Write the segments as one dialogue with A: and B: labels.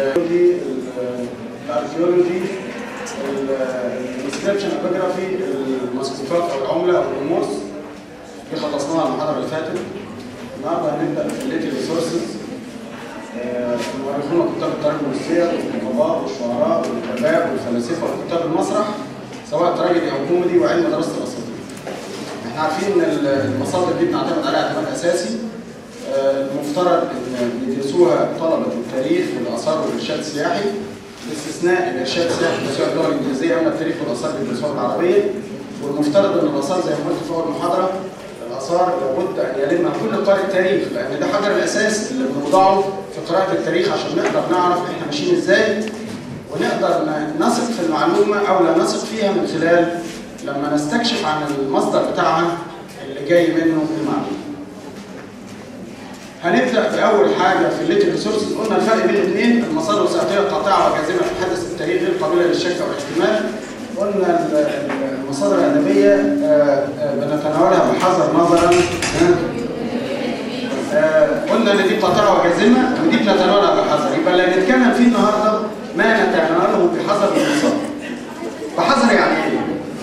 A: الاركيولوجي الانسكريبشن ابيجرافي المسقوفات او العمله او الرموز دي خلصناها المحاضره اللي فاتت النهارده هنبدا في الليتي ريسورسز مؤرخون كتاب الترجمه والسير والخطباء والشعراء والكتاب والفلاسفه وكتاب المسرح سواء تراجيدي او كوميدي وعلم دراسه الاساطير. احنا عارفين ان المصادر دي بنعتمد عليها اعتماد اساسي المفترض ان يدرسوها طلبه التاريخ والاثار والارشاد السياحي باستثناء الارشاد السياحي بيدرسوها باللغه الانجليزيه اما التاريخ والاثار بيدرسوها بالعربيه والمفترض ان الاثار زي ما قلت في اول محاضره الاثار لابد ان يلمها كل قارئ تاريخ لان ده حجر الاساس اللي بنوضعه في قراءه التاريخ عشان نقدر نعرف احنا ماشيين ازاي ونقدر نثق في المعلومه او لا نثق فيها من خلال لما نستكشف عن المصدر بتاعها اللي جاي منه المعلومه. هنبدا باول حاجه في الليتر ريسورسز قلنا الفرق بين الاثنين المصادر الوثائقيه قاطعه وجازمه في حدث التاريخ غير قابله للشك او الاحتمال. قلنا المصادر الادبيه بنتناولها بحذر نظرا قلنا ان دي قاطعه وجازمه ودي بنتناولها بحذر يبقى اللي هنتكلم فيه النهارده ما نتناوله بحذر من المصادر. بحذر يعني ايه؟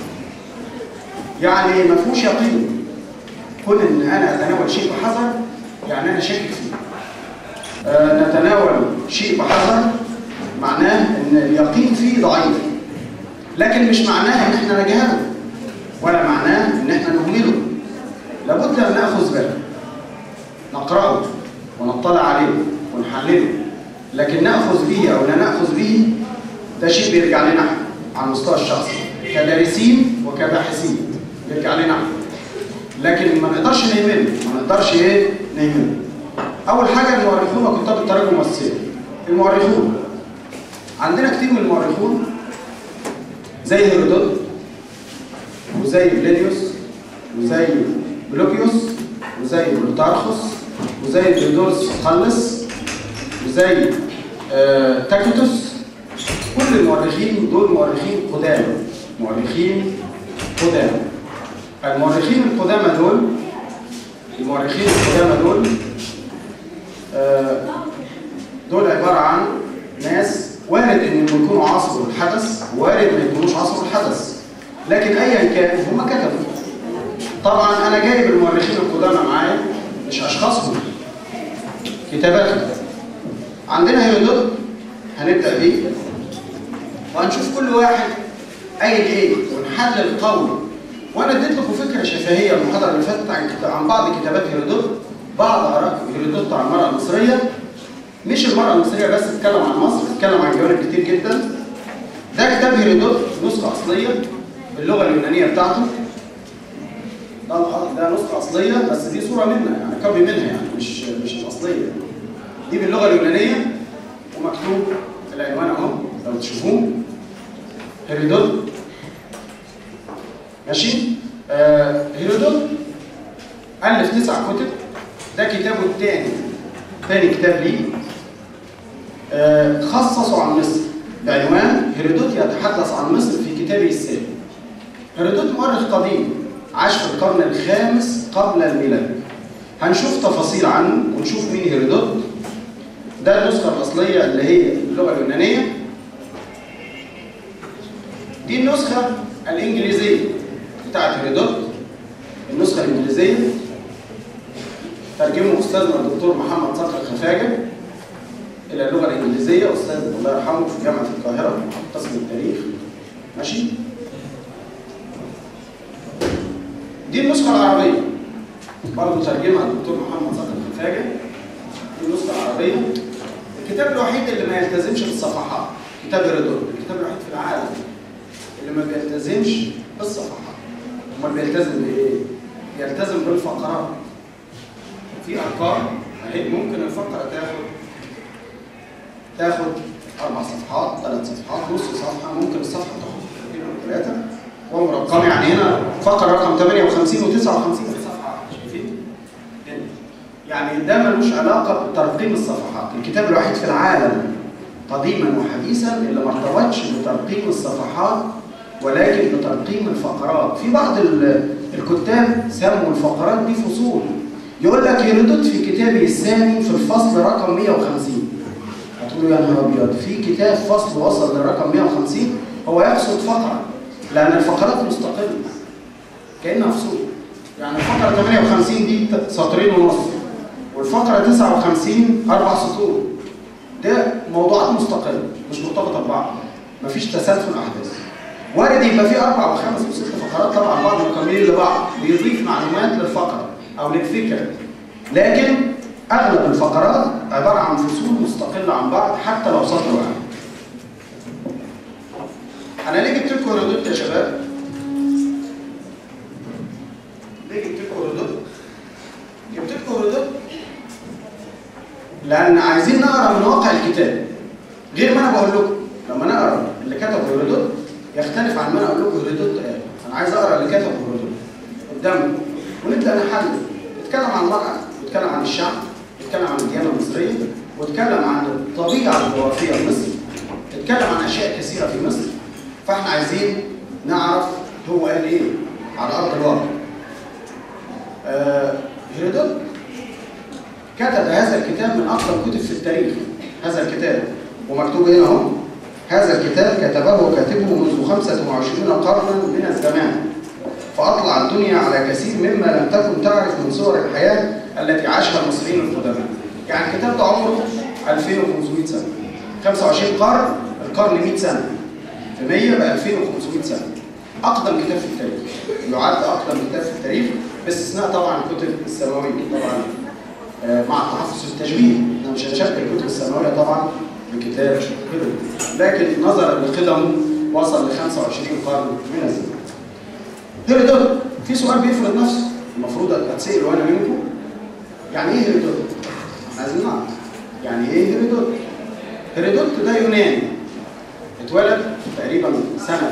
A: يعني ما فيهوش يقين. كون ان انا اتناول شيء بحذر يعني انا شاكك فيه. آه نتناول شيء بحذر معناه ان اليقين فيه ضعيف. لكن مش معناه ان احنا نجهله ولا معناه ان احنا نهمله. لابد ان ناخذ بالنا. نقراه ونطلع عليه ونحلله لكن ناخذ به او لا ناخذ به ده شيء بيرجع لنا على المستوى الشخصي كدارسين وكباحثين بيرجع لنا لكن ما نقدرش نهمله ما نقدرش ايه نهمله اول حاجه المؤرخون وكتاب الترجم والسير المؤرخون عندنا كتير من المؤرخون زي هيرودوت وزي بلينيوس وزي بلوكيوس وزي بلوتارخوس وزي ديودورس خلص وزي آه تاكيتوس كل المؤرخين دول مؤرخين قدامى مؤرخين قدامى المؤرخين القدامى دول المؤرخين القدامى دول آه دول عبارة عن ناس وارد ان يكونوا عصروا الحدث وارد ما يكونوش عصروا الحدث لكن ايا كان هم كتبوا طبعا انا جايب المؤرخين القدامى معايا مش اشخاصهم كتاباتهم عندنا هيرودوت هنبدا بيه وهنشوف كل واحد قايل ايه ونحلل قوله وانا اديت لكم فكره شفهيه المحاضره اللي فاتت عن عن بعض كتابات هيرودوت بعض اراء هيرودوت عن المراه المصريه مش المراه المصريه بس اتكلم عن مصر اتكلم عن جوانب كتير جدا ده كتاب هيرودوت نسخه اصليه باللغه اليونانيه بتاعته ده ده نسخه اصليه بس دي صوره منها يعني كوبي منها يعني مش مش الاصليه دي باللغه اليونانيه ومكتوب العنوان اهو لو تشوفوه هيرودوت ماشي آه هيرودوت الف تسع كتب ده كتابه الثاني ثاني كتاب ليه آه خصصوا عن مصر بعنوان هيرودوت يتحدث عن مصر في كتابه الثاني هيرودوت مؤرخ قديم عاش في القرن الخامس قبل الميلاد هنشوف تفاصيل عنه ونشوف مين هيرودوت ده النسخة الأصلية اللي هي اللغة اليونانية دي النسخة الإنجليزية بتاعت هيرودوت النسخة الإنجليزية ترجمه أستاذنا الدكتور محمد صقر الخفاجة إلى اللغة الإنجليزية أستاذ الله يرحمه في جامعة القاهرة قسم التاريخ ماشي دي النسخة العربية برضه ترجمها الدكتور محمد صقر الخفاجة دي النسخة العربية الكتاب الوحيد اللي ما يلتزمش بالصفحات كتاب هيرودوت الكتاب الوحيد في العالم اللي ما بيلتزمش بالصفحات امال بيلتزم بايه؟ بيلتزم بالفقرات في ارقام اهي ممكن الفقره تاخد تاخد اربع صفحات ثلاث صفحات نص صفحه ممكن الصفحه تاخد ثلاثه ومرقمه يعني هنا فقره رقم 58 و59 صفحه شايفين؟ يعني ده ملوش علاقه بترقيم الصفحات الكتاب الوحيد في العالم قديما وحديثا اللي ما ارتبطش بترقيم الصفحات ولكن بترقيم الفقرات في بعض الكتاب سموا الفقرات دي فصول يقول لك هيرودوت في كتابه الثاني في الفصل رقم 150 هتروح تقول له يا نهار ابيض في كتاب فصل وصل للرقم 150 هو يقصد فقره لان الفقرات مستقله كانها فصول يعني الفقره 58 دي سطرين ونص والفقره 59 اربع سطور ده موضوعات مستقله مش مرتبطه ببعض مفيش تسلسل احداث وارد يبقى في اربع وخمس وست فقرات طبعا بعض مكملين لبعض بيضيف معلومات للفقره او للفكره لكن اغلب الفقرات عباره عن فصول مستقله عن بعض حتى لو سطر واحد انا ليه جبت لكم ردود يا شباب ليه جبت لكم ردود جبت لكم ردود لان عايزين نقرا من واقع الكتاب غير ما انا بقول لكم لما نقرا اللي كتب هيرودوت يختلف عن ما انا اقول لكم هيرودوت قال انا عايز اقرا اللي كتب هيرودوت قدامكم ونبدا نحلل نتكلم عن المراه نتكلم عن الشعب نتكلم عن الديانه المصريه ونتكلم عن الطبيعه الجغرافيه لمصر نتكلم عن اشياء كثيره في مصر فاحنا عايزين نعرف هو قال ايه على ارض الواقع آه هيرودوت كتب هذا الكتاب من اقدم كتب في التاريخ هذا الكتاب ومكتوب هنا اهو هذا الكتاب كتبه كاتبه منذ 25 قرنا من الزمان فأطلع الدنيا على كثير مما لم تكن تعرف من صور الحياة التي عاشها المصريين القدماء يعني الكتاب ده عمره 2500 سنة 25 قرن القرن 100 سنة في 100 ب 2500 سنة أقدم كتاب في التاريخ يعد أقدم كتاب في التاريخ باستثناء طبعا الكتب السماوية طبعا مع التحفظ التشبيه احنا مش هنشبه الكتب السماويه طبعا بكتاب هيرودوت لكن نظرا لقدمه وصل ل 25 قرن من الزمن هيرودوت في سؤال بيفرض نفسه المفروض اتسال وانا منكم يعني ايه هيرودوت؟ احنا عايزين نعرف يعني ايه هيرودوت؟ هيرودوت ده يوناني اتولد تقريبا سنه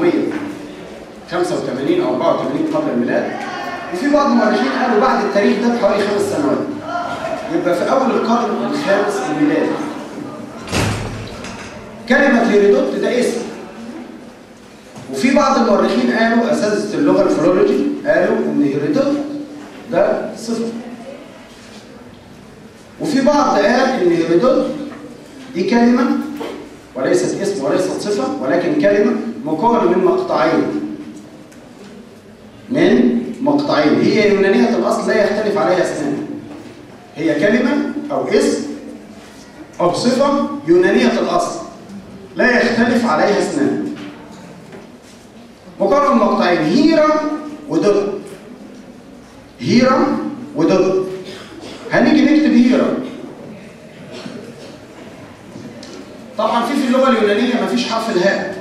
A: 485 او 84 قبل الميلاد وفي بعض المؤرخين قالوا بعد التاريخ ده بحوالي خمس سنوات يبقى في اول القرن الخامس الميلادي كلمة هيرودوت ده اسم وفي بعض المؤرخين قالوا اساتذه اللغه الفلولوجي قالوا ان هيرودوت ده صفه وفي بعض قال ان هيرودوت دي كلمه وليست اسم وليست صفه ولكن كلمه مكونه من مقطعين من مقطعين هي يونانيه الاصل لا يختلف عليها اثنان هي كلمة أو اسم أو صفة يونانية الأصل لا يختلف عليها اثنان مكون من مقطعين هيرا ودد هيرا ودد هنيجي نكتب هيرا طبعا في في اللغة اليونانية مفيش حرف الهاء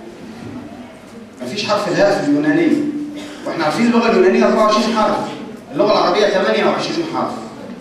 A: مفيش حرف الهاء في اليونانية واحنا عارفين اللغة اليونانية 24 حرف اللغة العربية 28 حرف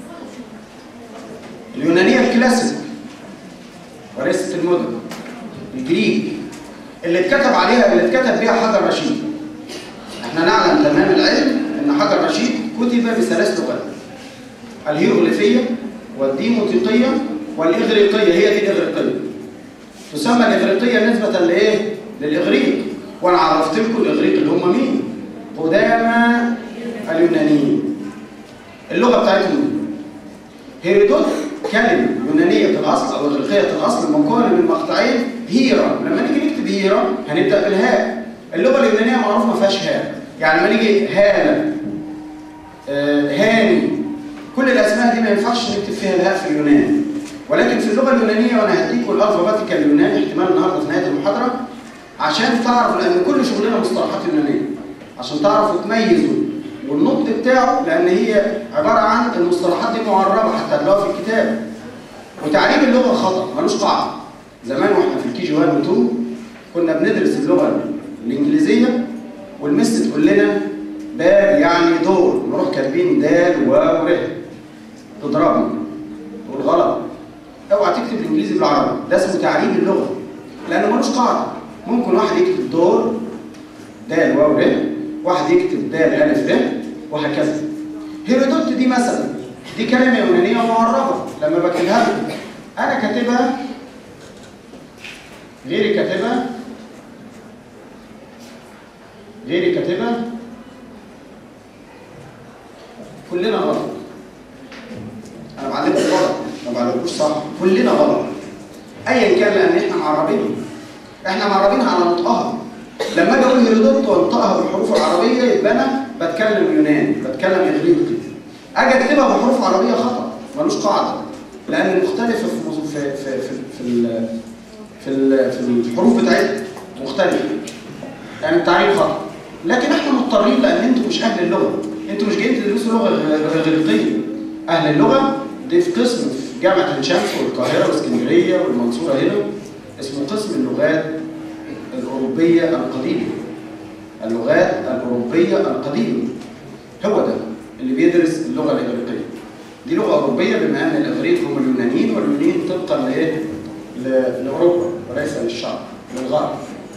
A: اليونانية الكلاسيك وليست المدن الجريك اللي اتكتب عليها اللي اتكتب بيها حجر رشيد احنا نعلم تمام العلم ان حجر رشيد كتب بثلاث لغات الهيروغليفية والديموتيقية والإغريقية هي دي الإغريقية تسمى الإغريقية نسبة لإيه؟ للإغريق وأنا عرفت لكم الإغريق اللي هم مين؟ قدامى اليونانيين اللغة بتاعتهم هيرودوت كلمة يونانية الأصل أو إغريقية الأصل مكونة من مقطعين هيرا لما نيجي نكتب هيرا هنبدأ بالهاء اللغة اليونانية معروف ما فيهاش هاء يعني لما نيجي هالة آه هاني كل الأسماء دي ما ينفعش نكتب فيها الهاء في اليونان ولكن في اللغة اليونانية وأنا هديكم الألفابيتيكا اليوناني احتمال النهاردة في نهاية المحاضرة عشان تعرفوا لأن كل شغلنا مصطلحات يونانية عشان تعرفوا تميزوا والنطق بتاعه لان هي عباره عن المصطلحات دي معربه حتى هتلاقوها في الكتاب وتعريب اللغه خطا ملوش قاعده زمان واحنا في الكي جي 1 و 2 كنا بندرس اللغه الانجليزيه والمس تقول لنا باب يعني دور نروح كاتبين دال واو ر تضربني تقول غلط اوعى تكتب الانجليزي بالعربي ده اسمه تعريب اللغه لانه ملوش قاعده ممكن واحد يكتب دور دال واو ر واحد يكتب دال الف ر وهكذا هيرودوت دي مثلا دي كلمه يونانيه معربه لما بكتبها لكم انا كاتبها غيري كاتبها غيري كاتبها كلنا غلط انا بعلمكم غلط ما بعلمكوش صح كلنا غلط ايا كان لان احنا معربين احنا معربين على نطقها لما اجي اقول هيرودوت وانطقها بالحروف العربيه يبقى انا بتكلم يوناني بتكلم اغريقي اجي اكتبها بحروف عربيه خطا ملوش قاعده لان مختلفه في في في في في, ال- في, ال- في الحروف بتاعتها مختلفه يعني التعريف خطا لكن احنا مضطرين لان انتوا مش اهل اللغه انتوا مش جايين تدرسوا لغه غ- اغريقيه اهل اللغه دي في قسم في جامعه عين شمس والقاهره واسكندريه والمنصوره هنا اسمه قسم اللغات الاوروبيه القديمه اللغات الاوروبيه القديمه هو ده اللي بيدرس اللغه الاغريقيه دي لغه اوروبيه بما ان الاغريق هم اليونانيين واليونانيين طبقا لايه؟ ل- لاوروبا وليس للشرق للغرب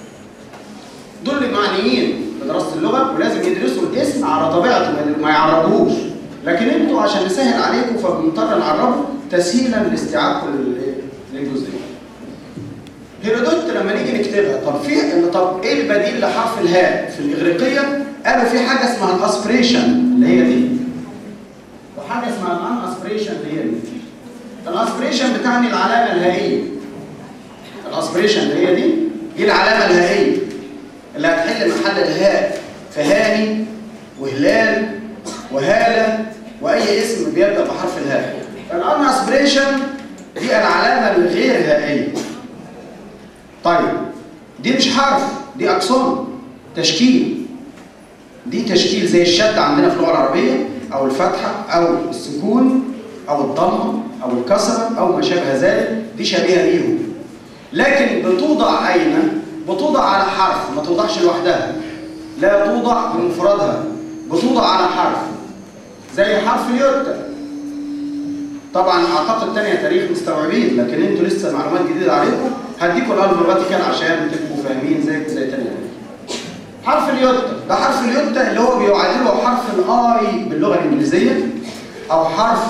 A: دول اللي معنيين بدراسه اللغه ولازم يدرسوا الاسم على طبيعته ما- ما يعربوش لكن انتوا عشان نسهل عليكم فبنضطر نعربه تسهيلا لاستيعابكم لل- للجزئيه هيرودوت لما نيجي نكتبها طب في طب ايه البديل لحرف الهاء في الاغريقيه قالوا في حاجه اسمها الاسبريشن اللي هي دي وحاجه اسمها الان اسبريشن اللي هي دي الاسبريشن بتعني العلامه الهائيه الاسبريشن اللي هي دي دي العلامه الهائيه اللي هتحل محل الهاء فهاني وهلال وهاله واي اسم بيبدا بحرف الهاء الان اسبريشن دي العلامه الغير هائيه طيب دي مش حرف دي اكسون تشكيل دي تشكيل زي الشد عندنا في اللغه العربيه او الفتحه او السكون او الضمه او الكسره او ما شابه ذلك دي شبيهه ليهم لكن بتوضع اين بتوضع على حرف ما توضعش لوحدها لا توضع بمفردها بتوضع على حرف زي حرف اليوتا طبعا اعتقد تانية تاريخ مستوعبين لكن انتوا لسه معلومات جديده عليكم هديكم الالفابيتيكال عشان تبقوا فاهمين زي زي تانية تاريخ حرف اليوتا ده حرف اليوتا اللي هو بيعادله حرف الاي باللغه الانجليزيه او حرف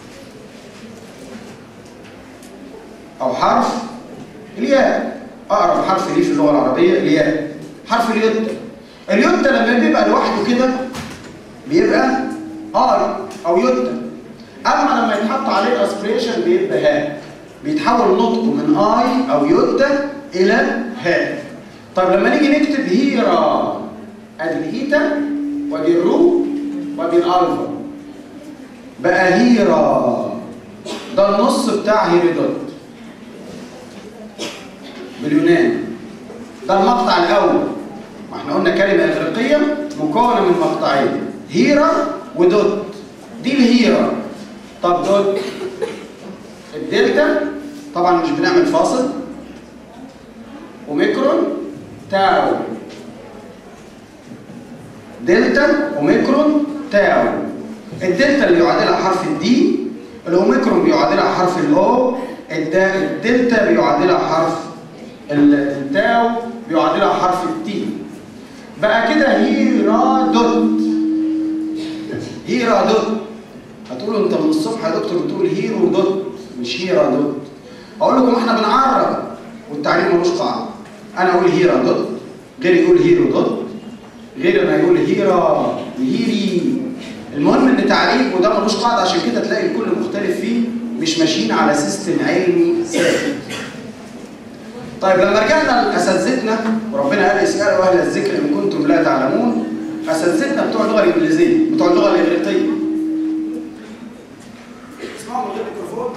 A: او حرف الياء اقرب حرف ليه في اللغه العربيه الياء حرف اليوتا اليوتا لما بيبقى لوحده كده بيبقى اي او يوتا اما لما يتحط عليه الاسبريشن بيبقى هاء بيتحول نطقه من اي او يوتا الى هاء طب لما نيجي نكتب هيرا ادي الهيتا وادي الرو وادي الالفا بقى هيرا ده النص بتاع هيرودوت باليوناني ده المقطع الاول ما احنا قلنا كلمه اغريقيه مكونه من مقطعين هيرا ودوت دي الهيرا طب دوت الدلتا طبعا مش بنعمل فاصل وميكرون تاو دلتا وميكرون تاو الدلتا اللي يعادلها حرف الدي الاوميكرون بيعادلها حرف الاو الدا- الدلتا بيعادلها حرف ال- التاو بيعادلها حرف التي بقى كده هيرا دوت هيرا دوت هتقولوا انت من الصبح يا دكتور بتقول هيرو دوت مش هيرا دوت اقول لكم احنا بنعرب والتعريف ملوش قاعده انا اقول هيرا دوت غير يقول هيرو دوت غير ما يقول هيرا هيري المهم ان تعريف وده ملوش قاعده عشان كده تلاقي الكل مختلف فيه مش ماشيين على سيستم علمي ثابت طيب لما رجعنا لاساتذتنا وربنا قال اسالوا اهل الذكر ان كنتم لا تعلمون اساتذتنا بتوع اللغه الانجليزيه بتوع اللغه الاغريقيه اسمعوا من غير ميكروفون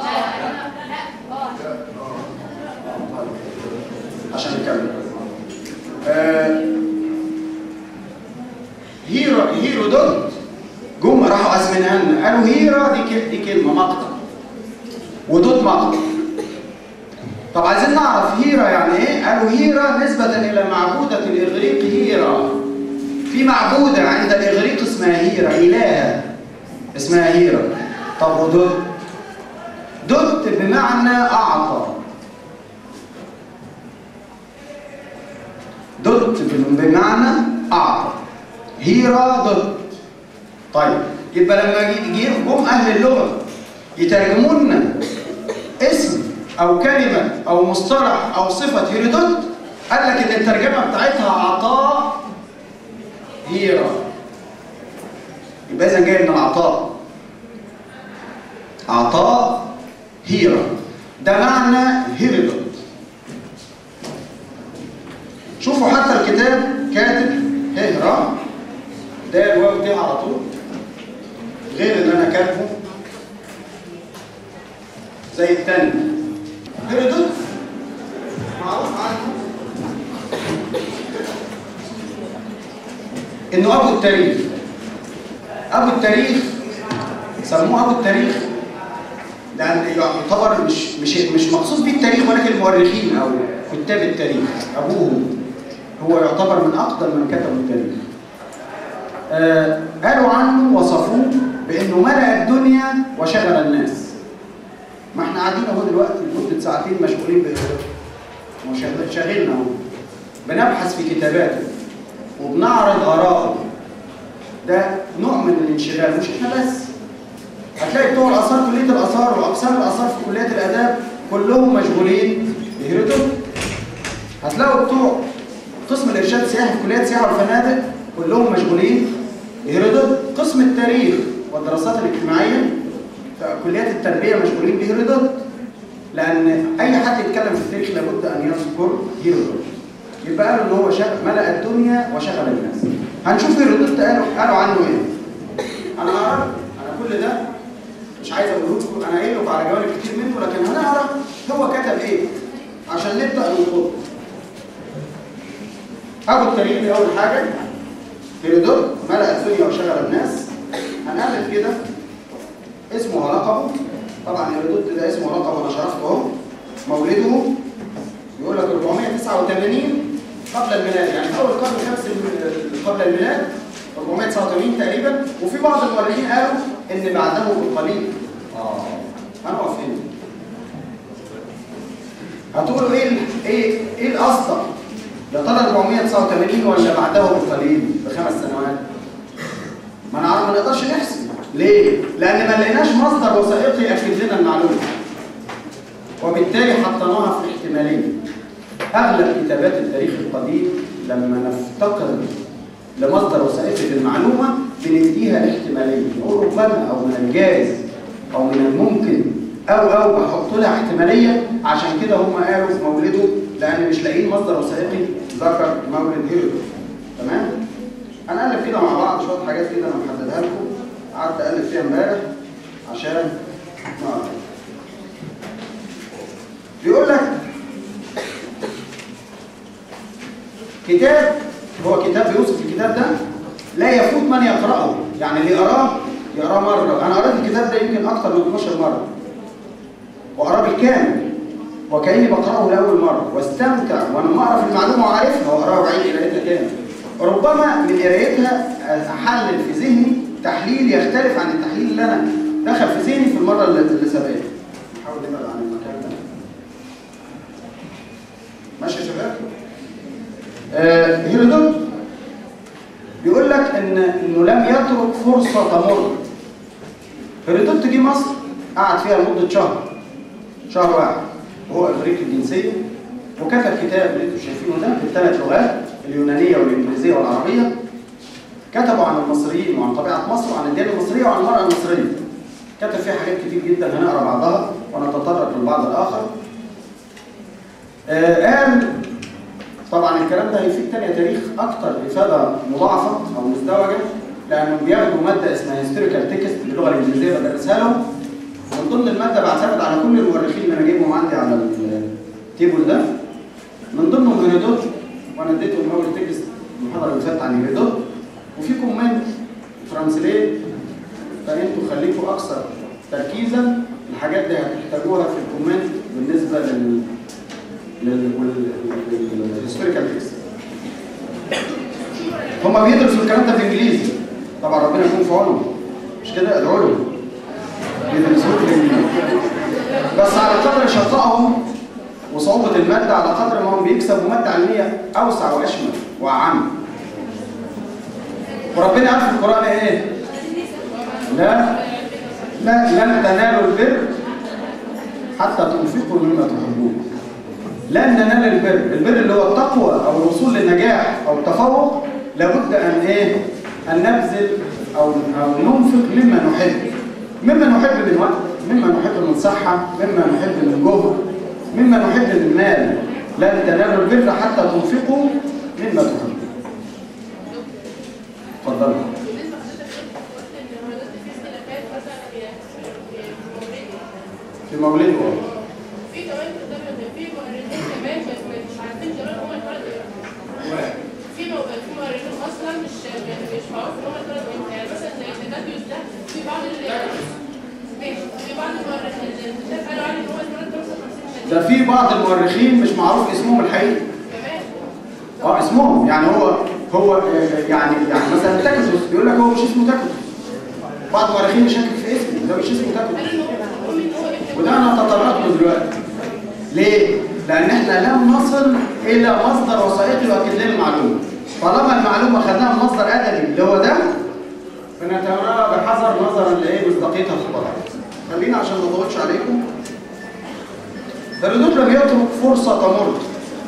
A: عشان نكمل آه هيرو هيرو دوت جم راحوا اسمنها لنا قالوا هيرا دي ك- دي كلمه مقطع ودوت مقطع طب عايزين نعرف هيرا يعني ايه قالوا هيرا نسبة الى معبودة الاغريق هيرا في معبودة عند الاغريق اسمها هيرا الهة اسمها هيرا طب ودوت دوت بمعنى اعطى دوت بمعنى اعطى هيرا دوت طيب يبقى لما جي- جه جم اهل اللغه يترجموا لنا اسم او كلمه او مصطلح او صفه هيرودوت قال لك ان الترجمه بتاعتها عطاء هيرا يبقى اذا جاي من العطاء عطاء هيرا ده معنى هيرودوت شوفوا حتى الكتاب كاتب هيرا ده الواو دي على طول غير اللي انا كاتبه زي التاني هيرودوت معروف عنه انه ابو التاريخ ابو التاريخ سموه ابو التاريخ لان يعتبر مش مش مش مخصوص بيه التاريخ ولكن المؤرخين او كتاب التاريخ ابوه هو يعتبر من اقدم من كتبوا التاريخ آه قالوا عنه وصفوه بانه ملأ الدنيا وشغل الناس ما احنا قاعدين اهو دلوقتي لمده ساعتين مشغولين ب شاغلنا اهو بنبحث في كتاباته وبنعرض آراءه ده نوع من الانشغال مش احنا بس هتلاقي بتوع الآثار كلية الآثار وأقسام الآثار في كليات الآداب كلهم مشغولين بهيرودوت هتلاقوا بتوع قسم الإرشاد السياحي في كليات السياحة والفنادق كلهم مشغولين بهيرودوت قسم التاريخ والدراسات الاجتماعية في كليات التربية مشغولين بهيرودوت لأن أي حد يتكلم في التاريخ لابد أن يذكر هيرودوت يبقى قالوا ان هو شغل ملأ الدنيا وشغل الناس هنشوف هيرودوت قالوا قالوا عنه ايه انا هعرف انا كل ده مش عايز اقوله لكم انا قايل لكم على جوانب كتير منه لكن هنعرف هو كتب ايه عشان نبدا ننقض ابو التاريخ دي اول حاجه هيرودوت ملأ الدنيا وشغل الناس هنقلب كده اسمه ولقبه طبعا هيرودوت ده اسمه ولقبه انا شرحته اهو مولده يقول لك 489 قبل الميلاد يعني اول قرن خمس قبل الميلاد 489 تقريبا وفي بعض المؤرخين قالوا ان بعده بقليل اه هنقف هنا هتقولوا ايه ايه ايه الاصدق يا ترى 489 ولا بعده بقليل بخمس سنوات ما نعرف ما نقدرش نحسب ليه لان ما لقيناش مصدر وثائقي ياكد لنا المعلومه وبالتالي حطيناها في الاحتماليه اغلب كتابات التاريخ القديم لما نفتقر لمصدر وثائقي للمعلومه بنديها الاحتماليه نقول ربما او من الجائز او من الممكن او او بحط لها احتماليه عشان كده هم قالوا في مولده لان مش لاقيين مصدر وثائقي ذكر مولد هيرودوت تمام هنقلب كده مع بعض شويه حاجات كده انا محددها لكم قعدت اقلب فيها امبارح عشان نعرف بيقول لك كتاب هو كتاب بيوصف الكتاب ده لا يفوت من يقرأه يعني اللي يقراه يقراه مرة أنا قرأت الكتاب ده يمكن أكثر من 12 مرة وقراه بالكامل وكأني بقرأه لأول مرة واستمتع وأنا ما أعرف المعلومة وعارفها وأقراها وأعيد قرايتها تاني ربما من قرايتها أحلل في ذهني تحليل يختلف عن التحليل اللي أنا دخل في ذهني في المرة اللي سبقتها نحاول نبعد عن المكان ده ماشي يا شباب؟ آه هيرودوت بيقول لك ان انه لم يترك فرصه تمر هيرودوت جه مصر قعد فيها لمده شهر شهر واحد وهو افريقي الجنسيه وكتب كتاب اللي انتم شايفينه ده بالثلاث لغات اليونانيه والانجليزيه والعربيه كتبوا عن المصريين وعن طبيعه مصر وعن الديانه المصريه وعن المراه المصريه كتب فيها حاجات كتير جدا هنقرا بعضها ونتطرق للبعض الاخر آه قال طبعا الكلام ده هيفيد تاني تاريخ اكتر افاده مضاعفه او مزدوجه لانهم بياخدوا ماده اسمها هيستوريكال تكست باللغه الانجليزيه بدرسها لهم من ضمن الماده بعتمد على كل المؤرخين اللي انا جايبهم عندي على التيبل ده من ضمنهم هيرودوت وانا اديتهم اول تكست المحاضره اللي فاتت عن هيرودوت وفي كومنت فرانسليت فانتوا خليكم اكثر تركيزا الحاجات دي هتحتاجوها في الكومنت بالنسبه لل للهيستوريكال تكست هما بيدرسوا الكلام ده بالانجليزي طبعا ربنا يكون في عونهم مش كده ادعوا لهم بيدرسوه بالانجليزي بس على قدر شقائهم وصعوبة المادة على قدر ما هم بيكسبوا مادة علمية أوسع وأشمل وأعم وربنا قال في القرآن إيه؟ لا لا لن تنالوا البر حتى تنفقوا مما تحبون لن ننال البر البر اللي هو التقوى او الوصول للنجاح او التفوق لابد ان ايه ان نبذل او او ننفق مما نحب مما نحب من وقت مما نحب من صحة مما نحب من جهد مما نحب من مال لن تنالوا البر حتى تنفقوا مما تحبون اتفضلوا
B: بالنسبه لحضرتك قلت ان هو دلوقتي في اختلافات مثلا في في مورد
A: في مولده
B: في كمان قدام ان في مؤرخين كمان مش مش عارفين زمان هم اتولدوا امتى في مو- في مؤرخين اصلا مش يعني مش معروف ان هم اتولدوا امتى يعني مثلا زي تيماتيوس ده في بعض ال ماشي في بعض المؤرخين اللي قالوا عليه ان هو اتولد 55
A: ده في بعض المؤرخين مش معروف اسمهم الحقيقي
B: كمان
A: اه اسمهم يعني هو هو آه، يعني يعني مثلا تاكتوس بيقول لك هو مش اسمه تاكتوس بعض المؤرخين يشكك في اسمه ده مش اسمه تاكتوس
B: قالوا ان هو المهم ان هو ابن
A: وده انا تطرقت له دلوقتي ليه؟ لان احنا لم نصل الى مصدر وثائقي يؤكد لنا المعلومه طالما المعلومه خدناها من مصدر ادبي اللي هو ده فنتناولها بحذر نظرا لايه مصداقيه الخبراء خلينا عشان ما اطولش عليكم هيرودوت لم يترك فرصه تمر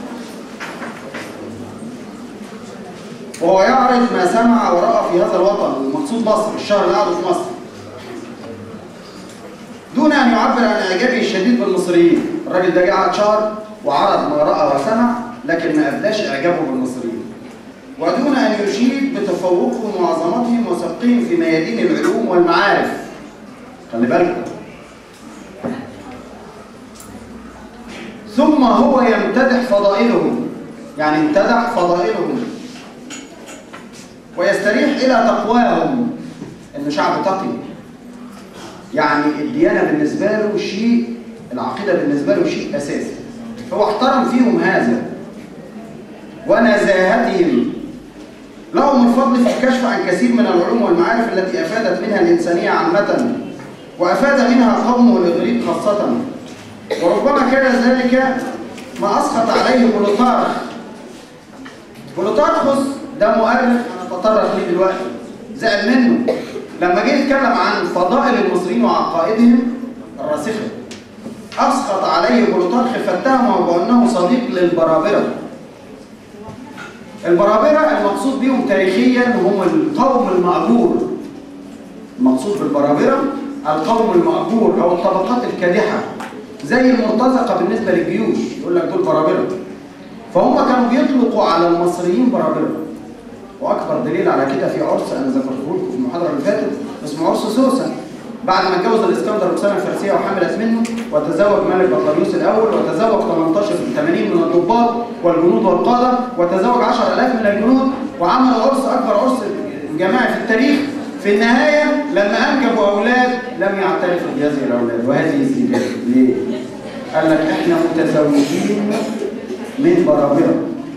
A: وهو يعرض ما سمع ورأى في هذا الوطن المقصود مصر الشهر اللي قعده في مصر دون أن يعبر عن إعجابه الشديد بالمصريين الراجل ده قعد شهر وعرض ما رأى وسمع لكن ما أبداش إعجابه بالمصريين ودون أن يشيد بتفوقهم وعظمتهم وسبقهم في ميادين العلوم والمعارف خلي بالكم ثم هو يمتدح فضائلهم يعني امتدح فضائلهم ويستريح إلى تقواهم إنه شعب تقي يعني الديانة بالنسبة له شيء العقيدة بالنسبة له شيء أساسي هو احترم فيهم هذا ونزاهتهم لهم الفضل في الكشف عن كثير من العلوم والمعارف التي أفادت منها الإنسانية عامة وأفاد منها قومه الإغريق خاصة وربما كان ذلك ما أسقط عليه بولوتارخ بولوتارخوس ده مؤرخ أنا أتطرق ليه دلوقتي زعل منه لما جه يتكلم عن فضائل المصريين وعقائدهم الراسخة أسقط عليه بولوتارخ فاتهمه بأنه صديق للبرابرة البرابرة المقصود بهم تاريخيا هم القوم المأجور المقصود بالبرابرة القوم المأجور أو الطبقات الكادحة زي المرتزقة بالنسبة للجيوش يقول لك دول برابرة فهم كانوا بيطلقوا على المصريين برابرة واكبر دليل على كده في عرس انا ذكرته لكم في المحاضره اللي فاتت اسمه عرس سوسن بعد ما اتجوز الاسكندر ركسانه الفارسيه وحملت منه وتزوج ملك بطليوس الاول وتزوج 18 من 80 من الضباط والجنود والقاده وتزوج 10000 من الجنود وعملوا عرس اكبر عرس جماعي في التاريخ في النهايه لما انجبوا اولاد لم يعترفوا بهذه الاولاد وهذه الزيجات ليه؟ قال لك احنا متزوجين من برابره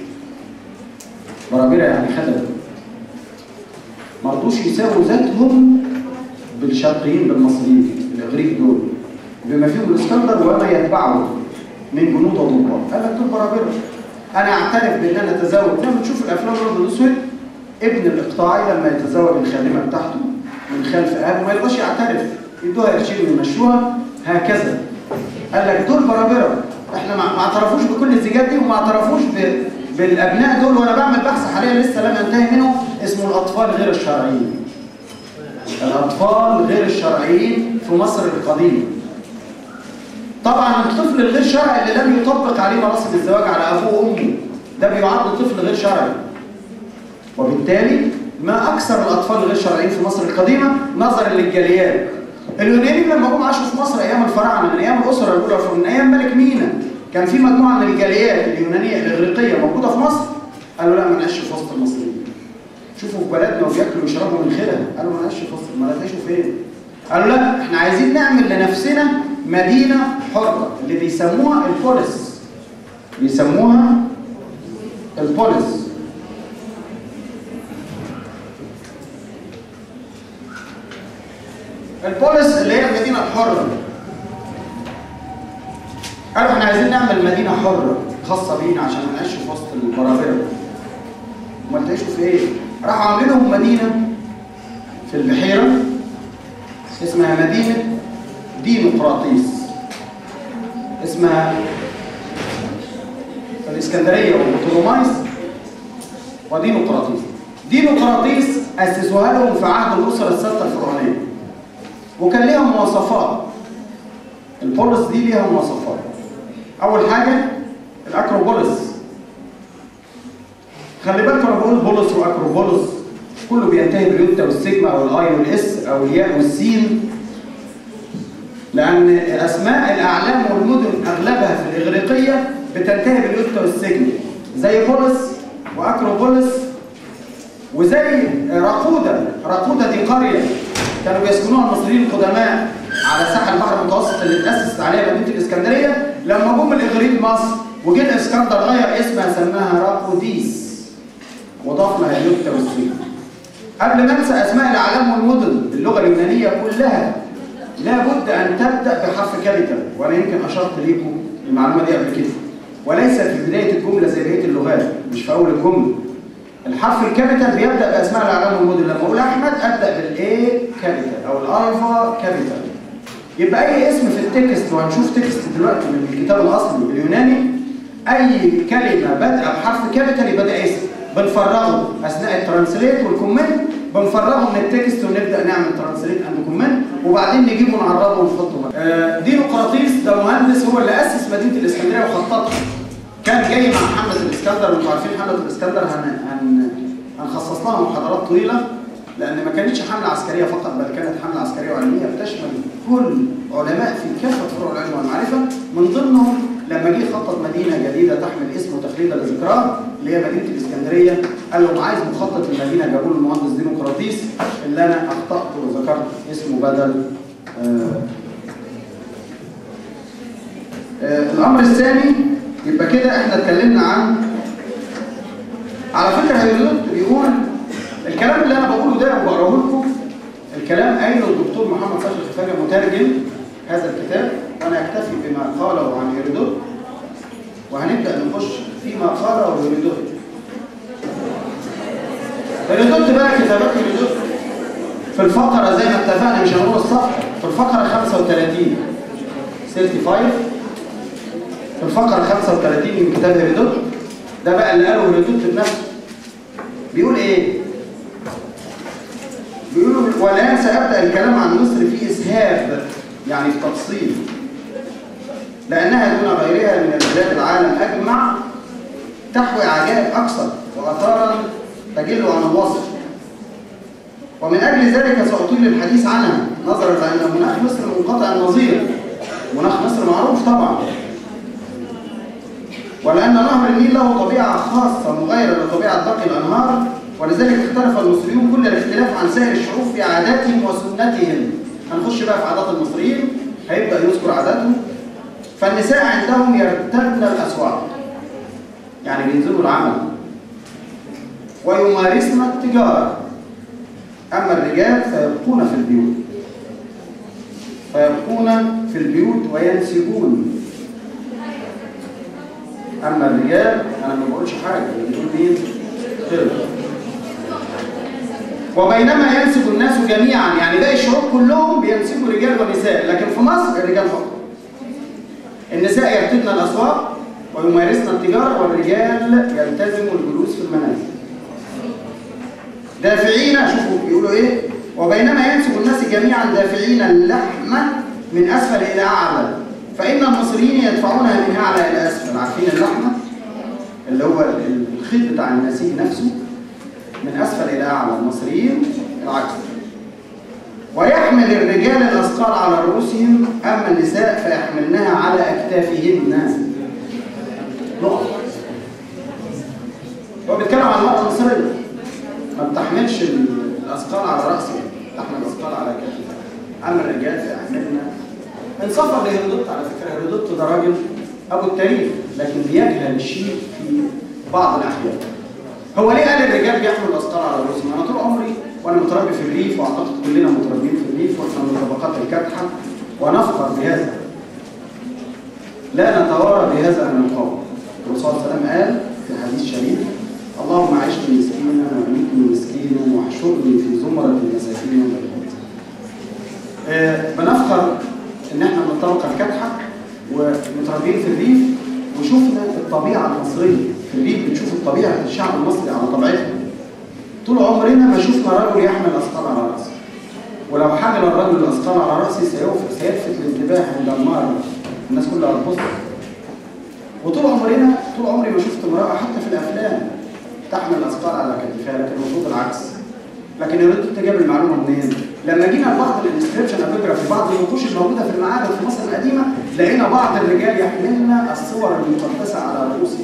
A: برابرة يعني خدم ما رضوش يساووا ذاتهم بالشرقيين بالمصريين الاغريق دول بما فيهم الاسكندر وما يتبعه من جنود وضباط قال لك دول برابرة انا اعترف بان انا اتزوج لما تشوف الافلام الابيض الاسود ابن الاقطاعي لما يتزوج الخادمه بتاعته من خلف اهله ما يرضاش يعترف يدوها قرشين ويمشوها هكذا قال لك دول برابره احنا ما ما اعترفوش بكل الزيجات دي وما اعترفوش ب... بالابناء دول وانا بعمل بحث حاليا لسه لم انتهي منه اسمه الاطفال غير الشرعيين الاطفال غير الشرعيين في مصر القديمه طبعا الطفل الغير شرعي اللي لم يطبق عليه مراسم الزواج على ابوه وامه ده بيعد طفل غير شرعي وبالتالي ما اكثر الاطفال الغير شرعيين في مصر القديمه نظرا للجاليات اليونانيين لما جم عاشوا في مصر ايام الفراعنه من ايام الاسره الاولى من ايام ملك مينا كان في مجموعه من الجاليات اليونانيه الاغريقيه موجوده في مصر قالوا لا ما نعيش في وسط المصريين شوفوا في بلدنا وبياكلوا ويشربوا من خيرها قالوا ما نعيش في وسط ما تعيشوا فين قالوا لا احنا عايزين نعمل لنفسنا مدينه حره اللي بيسموها البوليس بيسموها البوليس البوليس اللي هي المدينة الحرة قالوا احنا عايزين نعمل مدينة حرة خاصة بينا عشان ما نعيش في وسط البرابرة امال تعيشوا في ايه؟ راحوا عاملين لهم مدينة في البحيرة اسمها مدينة ديمقراطيس اسمها الإسكندرية وبطولومايس وديمقراطيس ديمقراطيس أسسوها لهم في عهد الأسرة الستة الفرعونية وكان ليها مواصفات البولس دي ليها مواصفات اول حاجه الاكروبوليس خلي بالكم انا بقول بولس واكروبوليس كله بينتهي باليوتا والسيجما او الاي والاس او الياء والسين لان اسماء الاعلام والمدن اغلبها في الاغريقيه بتنتهي باليوتا والسيجما زي بولس واكروبوليس وزي راقوده راقوده دي قريه كانوا بيسكنوها المصريين القدماء على ساحل البحر المتوسط اللي اتاسست عليها مدينه الاسكندريه لما جم الاغريق مصر وجه الاسكندر غير اسمها سماها راقوديس وضاف لها اليوتا والسين قبل ما انسى اسماء الاعلام والمدن باللغه اليونانيه كلها لابد ان تبدا بحرف كابيتال وانا يمكن اشرت ليكم المعلومه دي قبل كده وليس في بدايه الجمله زي بقيه اللغات مش في اول الجمله الحرف الكابيتال بيبدا باسماء الاعلام والمدن لما اقول احمد ابدا بالاي كابيتال او الالفا كابيتال يبقى اي اسم في التكست وهنشوف تكست دلوقتي من الكتاب الاصلي باليوناني اي كلمه بادئه بحرف كابيتال يبقى ده اسم بنفرغه اثناء الترانسليت والكومنت بنفرغه من التكست ونبدا نعمل ترانسليت اند كومنت وبعدين نجيبه نعربه ونحطه آه ديمقراطيس ده مهندس هو اللي اسس مدينه الاسكندريه وخططها كان جاي مع محمد الاسكندر وانتم عارفين محمد الاسكندر هن... هن... هنخصص لها محاضرات طويله لان ما كانتش حمله عسكريه فقط بل كانت حمله عسكريه وعلميه بتشمل كل علماء في كافه فروع العلم والمعرفه من ضمنهم لما جه خطط مدينه جديده تحمل اسمه تخليدا لذكراه اللي هي مدينه الاسكندريه قال لهم عايز مخطط المدينه جابوا له المهندس ديمقراطيس اللي انا اخطات وذكرت اسمه بدل آه آه الامر الثاني يبقى كده احنا اتكلمنا عن على فكره هيرودوت بيقول الكلام اللي انا بقوله ده وبقراه لكم الكلام قايله الدكتور محمد فخر الخفاجه مترجم هذا الكتاب وانا اكتفي بما قاله عن هيرودوت وهنبدا نخش فيما قاله هيرودوت هيرودوت بقى كتابات هيرودوت في الفقره زي ما اتفقنا مش هنقول الصفحه في الفقره 35 35 في الفقره 35 من كتاب هيرودوت ده بقى اللي قاله هيرودوت بنفسه بيقول ايه بيقولوا والان سابدا الكلام عن مصر في اسهاب يعني في تفصيل لانها دون غيرها من بلاد العالم اجمع تحوي عجائب اكثر واثارا تجل عن الوصف ومن اجل ذلك ساطيل الحديث عنها نظرا لان مناخ مصر منقطع النظير مناخ مصر معروف طبعا ولان نهر النيل له طبيعه خاصه مغايره لطبيعه باقي الانهار ولذلك اختلف المصريون كل الاختلاف عن سائر الشعوب في عاداتهم وسنتهم هنخش بقى في عادات المصريين هيبدا يذكر عاداتهم فالنساء عندهم يرتدن الاسواق يعني بينزلوا العمل ويمارسن التجاره اما الرجال فيبقون في البيوت فيبقون في البيوت وينسجون اما الرجال انا ما بقولش حاجه بيقول مين خير وبينما ينسب الناس جميعا يعني باقي الشعوب كلهم بينسبوا رجال ونساء لكن في مصر الرجال فقط النساء يرتدن الاسواق ويمارسن التجاره والرجال يلتزموا الجلوس في المنازل دافعين شوفوا بيقولوا ايه وبينما ينسب الناس جميعا دافعين اللحمه من اسفل الى اعلى فان المصريين يدفعونها من اعلى الى اسفل عارفين اللحمه اللي هو الخيط بتاع النسيج نفسه من أسفل إلى أعلى المصريين العكس ويحمل الرجال الأثقال على رؤوسهم أما النساء فيحملنها على أكتافهن نقط هو بيتكلم عن المرأة المصرية ما بتحملش الأثقال على رأسها تحمل الأثقال على كتفها أما الرجال فيحملن انصفى لهيرودوت على فكرة هيرودوت ده راجل أبو التاريخ لكن بيجهل الشيء في بعض الأحيان هو ليه قال الرجال بيحملوا الاثقال على رؤوسهم؟ انا طول عمري وانا متربي في الريف واعتقد كلنا متربيين في الريف واحنا من طبقات الكادحه ونفخر بهذا. لا نتوارى بهذا من القوم. الرسول صلى الله عليه وسلم قال في حديث شريف: اللهم عشني مسكينا واميتني مسكينا واحشرني في زمره المساكين يوم القيامه. آه بنفخر ان احنا من الطبقه الكادحه ومتربيين في الريف وشفنا الطبيعه المصريه في الريف بتشوف الطبيعه الشعب المصري على طبيعتها طول عمرنا ما شفنا رجل يحمل اثقال على راسه ولو حمل الرجل الاثقال على راسه سيوف- سيلفت الانتباه عند المرأة الناس كلها هتبص وطول عمرنا طول عمري ما شفت امرأة حتى في الافلام تحمل الاثقال على كتفها لكن المفروض العكس لكن يا ريت انت جايب المعلومه منين؟ لما جينا لبعض الانسكريبشن على فكره في بعض النقوش الموجوده في المعابد في مصر القديمه لقينا بعض الرجال يحملن الصور المقدسه على رؤوسهم.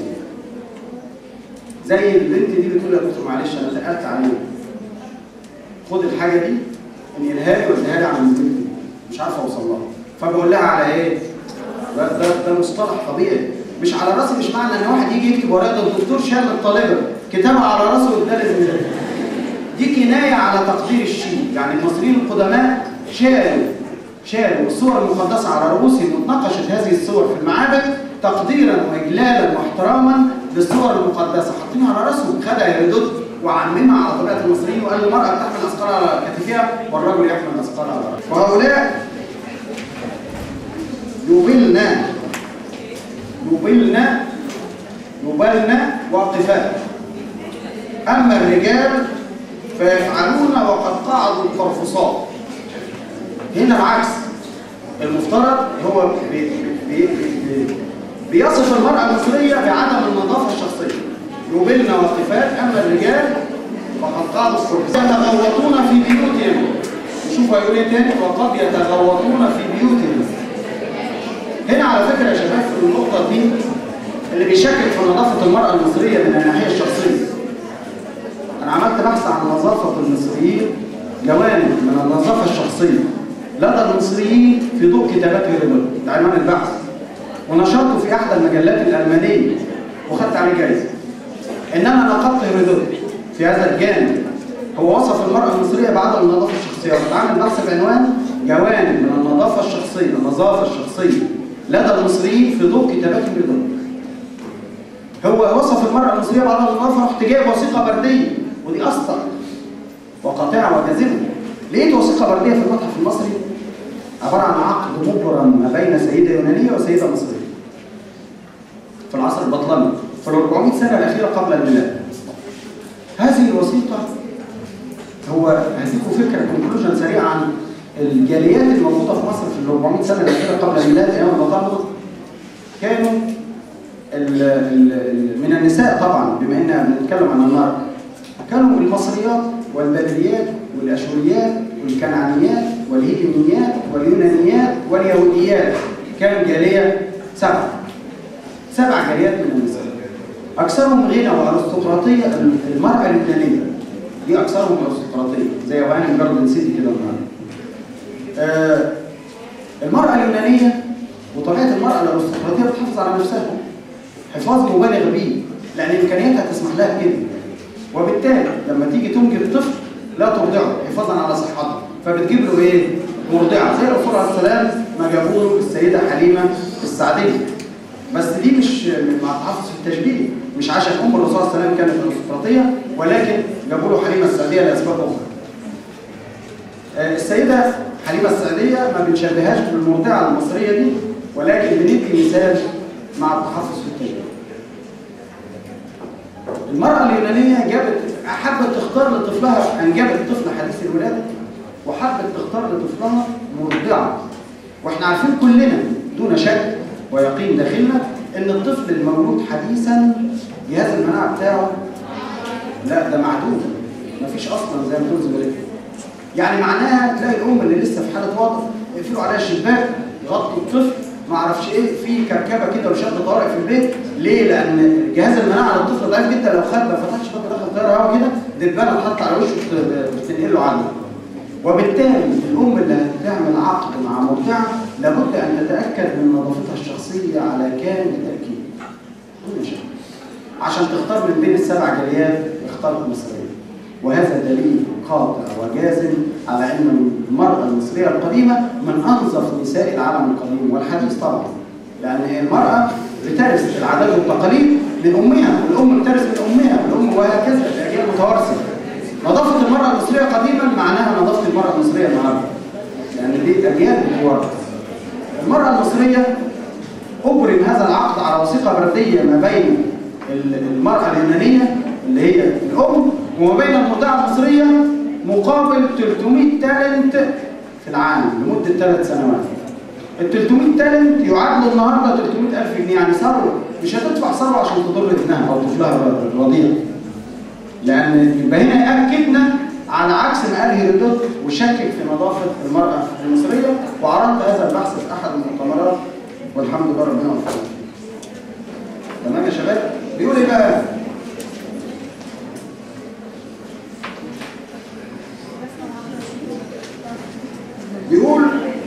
A: زي البنت دي بتقول يا دكتور معلش انا تقلت عليه. خد الحاجه دي انقلها لي واديها لي عن البنت دي مش عارفه اوصل لها. فبقول لها على ايه؟ ده ده, ده مصطلح طبيعي مش على راسي مش معنى ان واحد يجي يكتب ورقه ده الدكتور شال الطالبه كتابها على راسه وده لازم دي كناية على تقدير الشيء يعني المصريين القدماء شالوا شالوا الصور المقدسة على رؤوسهم واتناقشت هذه الصور في المعابد تقديرا وإجلالا واحتراما للصور المقدسة حاطينها على راسهم خدها هيرودوت وعممها على طبيعة المصريين وقال المرأة تحمل أثقال على كتفها والرجل يحمل أثقال على رأسه وهؤلاء يبلنا يبلنا يبلنا واقفات أما الرجال فيفعلون وقد قعدوا القرفصات هنا العكس المفترض هو بي بي بي بيصف المرأة المصرية بعدم النظافة الشخصية يبلن واقفات أما الرجال فقد قعدوا القرفصات يتغوطون في بيوتهم شوفوا هيقول ايه تاني وقد يتغوطون في بيوتهم هنا على فكرة يا شباب في النقطة دي اللي بيشكك في نظافة المرأة المصرية من الناحية الشخصية أنا عملت بحث عن نظافة المصريين جوانب من النظافة الشخصية لدى المصريين في ضوء كتابات هيرودوت ده عنوان البحث ونشرته في إحدى المجلات الألمانية وخدت عليه جايزة إنما نقدت هيرودوت في هذا الجانب هو وصف المرأة المصرية بعدم النظافة الشخصية وعمل بحث بعنوان جوانب من النظافة الشخصية النظافة الشخصية لدى المصريين في ضوء كتابات هيرودوت هو وصف المرأة المصرية بعدم النظافة رحت جايب وثيقة بردية ودي أسطر وقاطعة وجازمة لقيت وثيقة بردية في المتحف المصري عبارة عن عقد مبرم ما بين سيدة يونانية وسيدة مصرية في العصر البطلمي في ال 400 سنة الأخيرة قبل الميلاد هذه الوثيقة هو هديكم فكرة كونكلوجن سريع عن الجاليات الموجودة في مصر في ال 400 سنة الأخيرة قبل الميلاد أيام البطالمة كانوا ال ال من النساء طبعا بما اننا بنتكلم عن المرأة كانوا المصريات والبابليات والاشوريات والكنعانيات والهيلينيات واليونانيات واليهوديات كانوا جاليه سبعه سبع جاليات من النساء اكثرهم غنى وارستقراطيه المراه اليونانيه دي اكثرهم ارستقراطيه زي وهانم جاردن سيتي كده النهارده آه المراه اليونانيه وطبيعه المراه الارستقراطيه بتحافظ على نفسها حفاظ مبالغ به لان امكانياتها تسمح لها كده وبالتالي لما تيجي تنجب طفل لا ترضعه حفاظا على صحته فبتجيب له ايه مرضعه زي الرسول عليه السلام ما جابوا له السيده حليمه السعديه بس دي مش مع التحفظ في التشبيه مش عشان ام الرسول عليه السلام كانت ارستقراطيه ولكن جابوا له حليمه السعديه لاسباب اخرى السيده حليمه السعديه ما بنشبههاش بالمرضعه المصريه دي ولكن بندي مثال مع التحفظ في التشبيه المرأة اليونانية جابت حبت تختار لطفلها أنجبت طفل حديث الولادة وحبت تختار لطفلها مرضعة واحنا عارفين كلنا دون شك ويقين داخلنا ان الطفل المولود حديثا جهاز المناعة بتاعه لا ده معدوم مفيش اصلا زي ما تقول زميلتي يعني معناها تلاقي الام اللي لسه في حاله وضع يقفلوا عليها الشباك يغطوا الطفل ما اعرفش ايه في كركبه كده وشد طوارئ في البيت ليه؟ لان جهاز المناعه للطفل ضعيف جدا لو خد ما فتحش باب دخل طياره هوا كده دبانه تحط على وشه وتنقل له عنه وبالتالي الام اللي هتعمل عقد مع مرضعه لابد ان تتاكد من نظافتها الشخصيه على كامل التاكيد عشان تختار من بين السبع جاليات اختارت المصريه وهذا دليل قاطع وجازم على ان المرأة المصرية القديمة من أنظف نساء العالم القديم والحديث طبعا لأن المرأة بترث العادات والتقاليد من أمها والأم بترث من أمها والأم وهكذا الأجيال متوارثة نظافة المرأة المصرية قديما معناها نظافة المرأة المصرية النهارده لأن دي أجيال بتتوارث المرأة المصرية أبرم هذا العقد على وثيقة بردية ما بين المرأة اليونانية اللي هي الأم وما بين المرضعة المصرية مقابل 300 تالنت في العام لمده ثلاث سنوات ال 300 تالنت يعادلوا النهارده 300000 جنيه يعني ثروه مش هتدفع ثروه عشان تضر ابنها او طفلها الرضيع لان يبقى هنا ياكدنا على عكس ما قال هيرودوت وشكك في نظافه المراه المصريه وعرضت هذا البحث في احد المؤتمرات والحمد لله ربنا وفقنا تمام يا شباب بيقول ايه بقى بيقول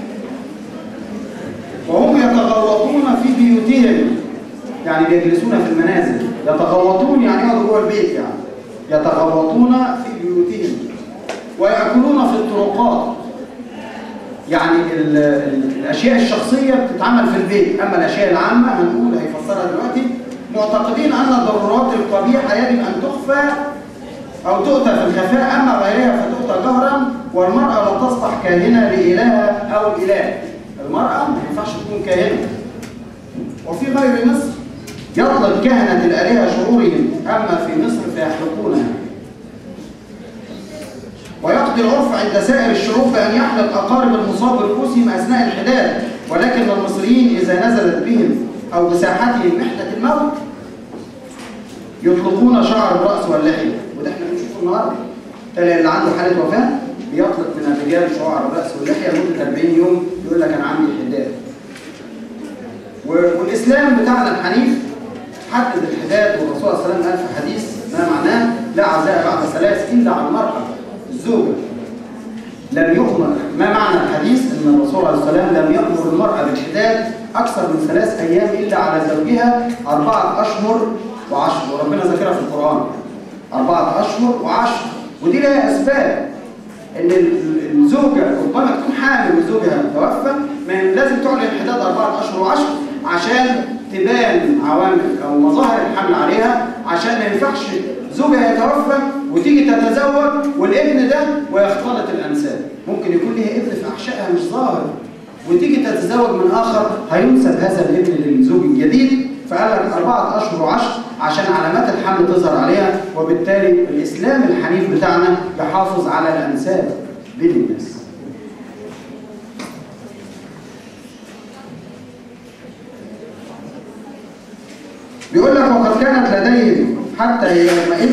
A: وهم يتغوطون في بيوتهم يعني بيجلسون في المنازل يتغوطون يعني يقعدوا جوه البيت يعني يتغوطون في بيوتهم ويأكلون في الطرقات يعني ال ال الأشياء الشخصية بتتعمل في البيت أما الأشياء العامة هنقول هيفسرها دلوقتي معتقدين أن الضرورات القبيحة يجب أن تخفى أو تؤتى في الخفاء أما غيرها فتؤتى جهرا والمرأة لا تصبح كاهنة لإله أو إله المرأة ما ينفعش تكون كاهنة وفي غير مصر يطلب كهنة الآلهة شرورهم أما في مصر فيحلقونها ويقضي العرف عند سائر الشعوب بأن يحلق أقارب المصاب رؤوسهم أثناء الحداد ولكن المصريين إذا نزلت بهم أو بساحتهم محنة الموت يطلقون شعر الرأس واللحية وده احنا بنشوفه النهارده تلاقي اللي عنده حالة وفاة بيطلق من الرجال شعر الرأس واللحية لمدة 40 يوم يقول لك أنا عندي حداد والإسلام بتاعنا الحنيف حدد الحداد والرسول صلى الله عليه وسلم قال في حديث ما معناه لا عزاء بعد ثلاث إلا على المرأة الزوجة لم يؤمر ما معنى الحديث ان الرسول عليه الصلاه والسلام لم يأمر المرأة بالحداد أكثر من ثلاث أيام إلا على زوجها أربعة أشهر وعشر وربنا ذكرها في القرآن أربعة أشهر وعشر ودي لها أسباب إن الزوجة ربما تكون حامل وزوجها توفى ما لازم تعلن الحداد أربعة أشهر وعشر عشان تبان عوامل أو مظاهر الحمل عليها عشان ما ينفعش زوجها يتوفى وتيجي تتزوج والابن ده ويختلط الانساب ممكن يكون لها ابن في احشائها مش ظاهر وتيجي تتزوج من اخر هينسب هذا الابن للزوج الجديد فقال لك أربعة أشهر وعشر عشان علامات الحمل تظهر عليها وبالتالي الإسلام الحنيف بتاعنا يحافظ على الأنساب بين الناس بيقول لك وقد كانت لديهم حتى يومئذ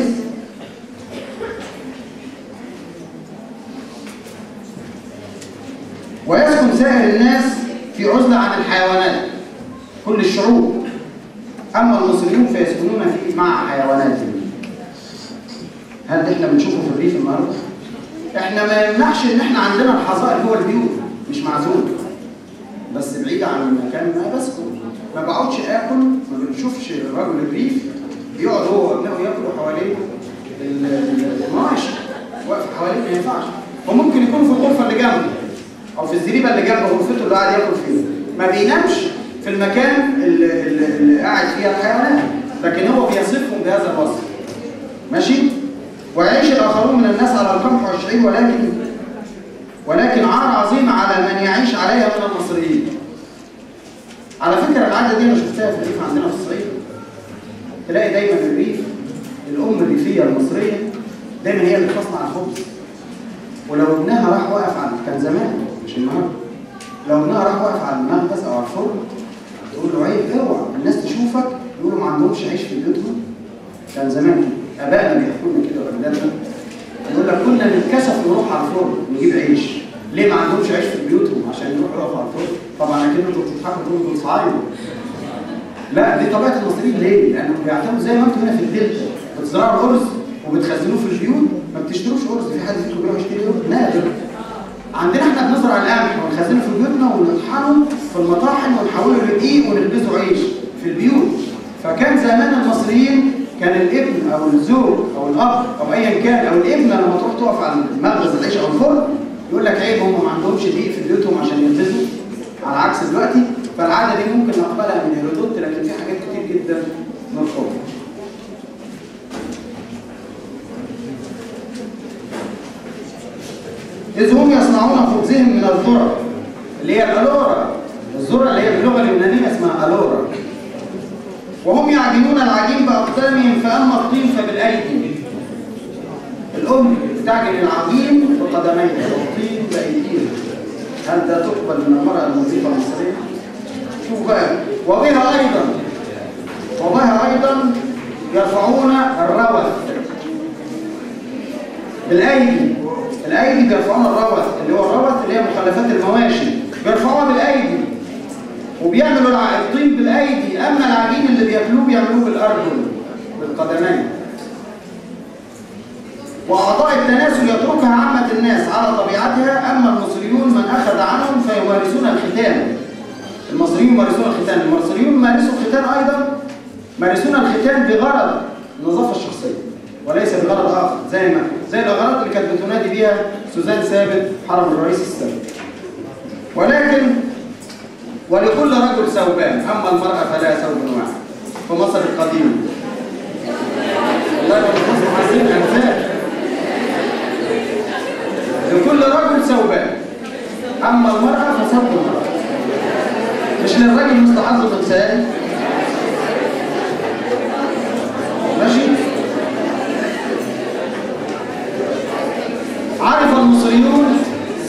A: ويسكن سائر الناس في عزلة عن الحيوانات كل الشعوب أما المصريون فيسكنون في مع حيواناتهم هل ده احنا بنشوفه في الريف النهارده؟ احنا ما يمنعش ان احنا عندنا الحظائر جوه البيوت مش معزول بس بعيد عن المكان ما بسكن ما بقعدش اكل ما بنشوفش رجل الريف يقعد هو وابنائه ياكلوا حواليه المعاش واقف حواليه ما ينفعش وممكن يكون في الغرفه اللي جنبه او في الزريبه اللي جنب غرفته اللي قاعد ياكل فيها ما بينامش في المكان اللي, اللي قاعد فيها الحيوانات لكن هو بيصفهم بهذا الوصف ماشي ويعيش الاخرون من الناس على القمح والشعير ولكن ولكن عار عظيم على من يعيش عليها من المصريين على فكره العاده دي انا شفتها في الريف عندنا في الصعيد تلاقي دايما الريف الام الريفيه المصريه دايما هي اللي بتصنع الخبز ولو ابنها راح واقف على كان زمان مش النهارده لو ابنها راح واقف على المخبز او على الفرن تقول له عيب اوعى الناس تشوفك يقولوا ما عندهمش عيش في بيوتهم كان زمان ابائنا بيحكوا لنا كده واجدادنا يقول لك كنا نتكسف نروح على الفرن نجيب عيش ليه ما عندهمش عيش في بيوتهم عشان يروحوا يقفوا على الفرن طبعا اكيد انتوا بتضحكوا تقولوا دول صعايده لا دي طبيعه المصريين ليه؟ لانهم بيعتمدوا زي ما انتم هنا في الدلتا بتزرعوا الارز وبتخزنوه في البيوت ما بتشتروش ارز في حد فيكم بيروح يشتري ارز؟ نادر عندنا احنا بنزرع القمح ونخزنه في بيوتنا ونطحنه في المطاحن ونحوله لدقيق ونلبسه عيش في البيوت فكان زمان المصريين كان الابن او الزوج او الاب او ايا كان او الابن لما تروح تقف على مخبز العيش او الفرن يقول لك عيب هم ما عندهمش دقيق في بيوتهم عشان يلبسوا على عكس دلوقتي فالعاده دي ممكن نقبلها من هيرودوت لكن في حاجات كتير جدا مرفوضه إذ هم يصنعون خبزهم من الذرة اللي هي الألورا الذرة اللي هي باللغة اليونانية اسمها ألورا وهم يعجنون العجين بأقدامهم فأما الطين فبالأيدي الأم تعجن العجين بقدميها والطين بايديها هل ده تقبل من المراه النظيفه المصريه؟ شوف بقى وبها ايضا وبها ايضا يرفعون الروث بالايدي الايدي بيرفعون الروث اللي هو الروث اللي هي مخلفات المواشي بيرفعوها بالايدي وبيعملوا الع- الطين بالايدي اما العجين اللي بياكلوه بيعملوه بالارجل بالقدمين واعضاء التناسل يتركها عامه الناس على طبيعتها اما المصريون من اخذ عنهم فيمارسون الختان المصريون يمارسون الختان المصريون يمارسوا الختان ايضا يمارسون الختان بغرض النظافه الشخصيه وليس بغرض اخر زي ما زي الاغراض اللي كانت بتنادي بيها سوزان ثابت حرم الرئيس السابق ولكن ولكل رجل ثوبان اما المراه فلها ثوب واحد في مصر القديمه والله كنت مصر عايزين امثال لكل رجل ثوبان اما المراه فثوب المراه مش للراجل مثل حظ الانسان ماشي عرف المصريون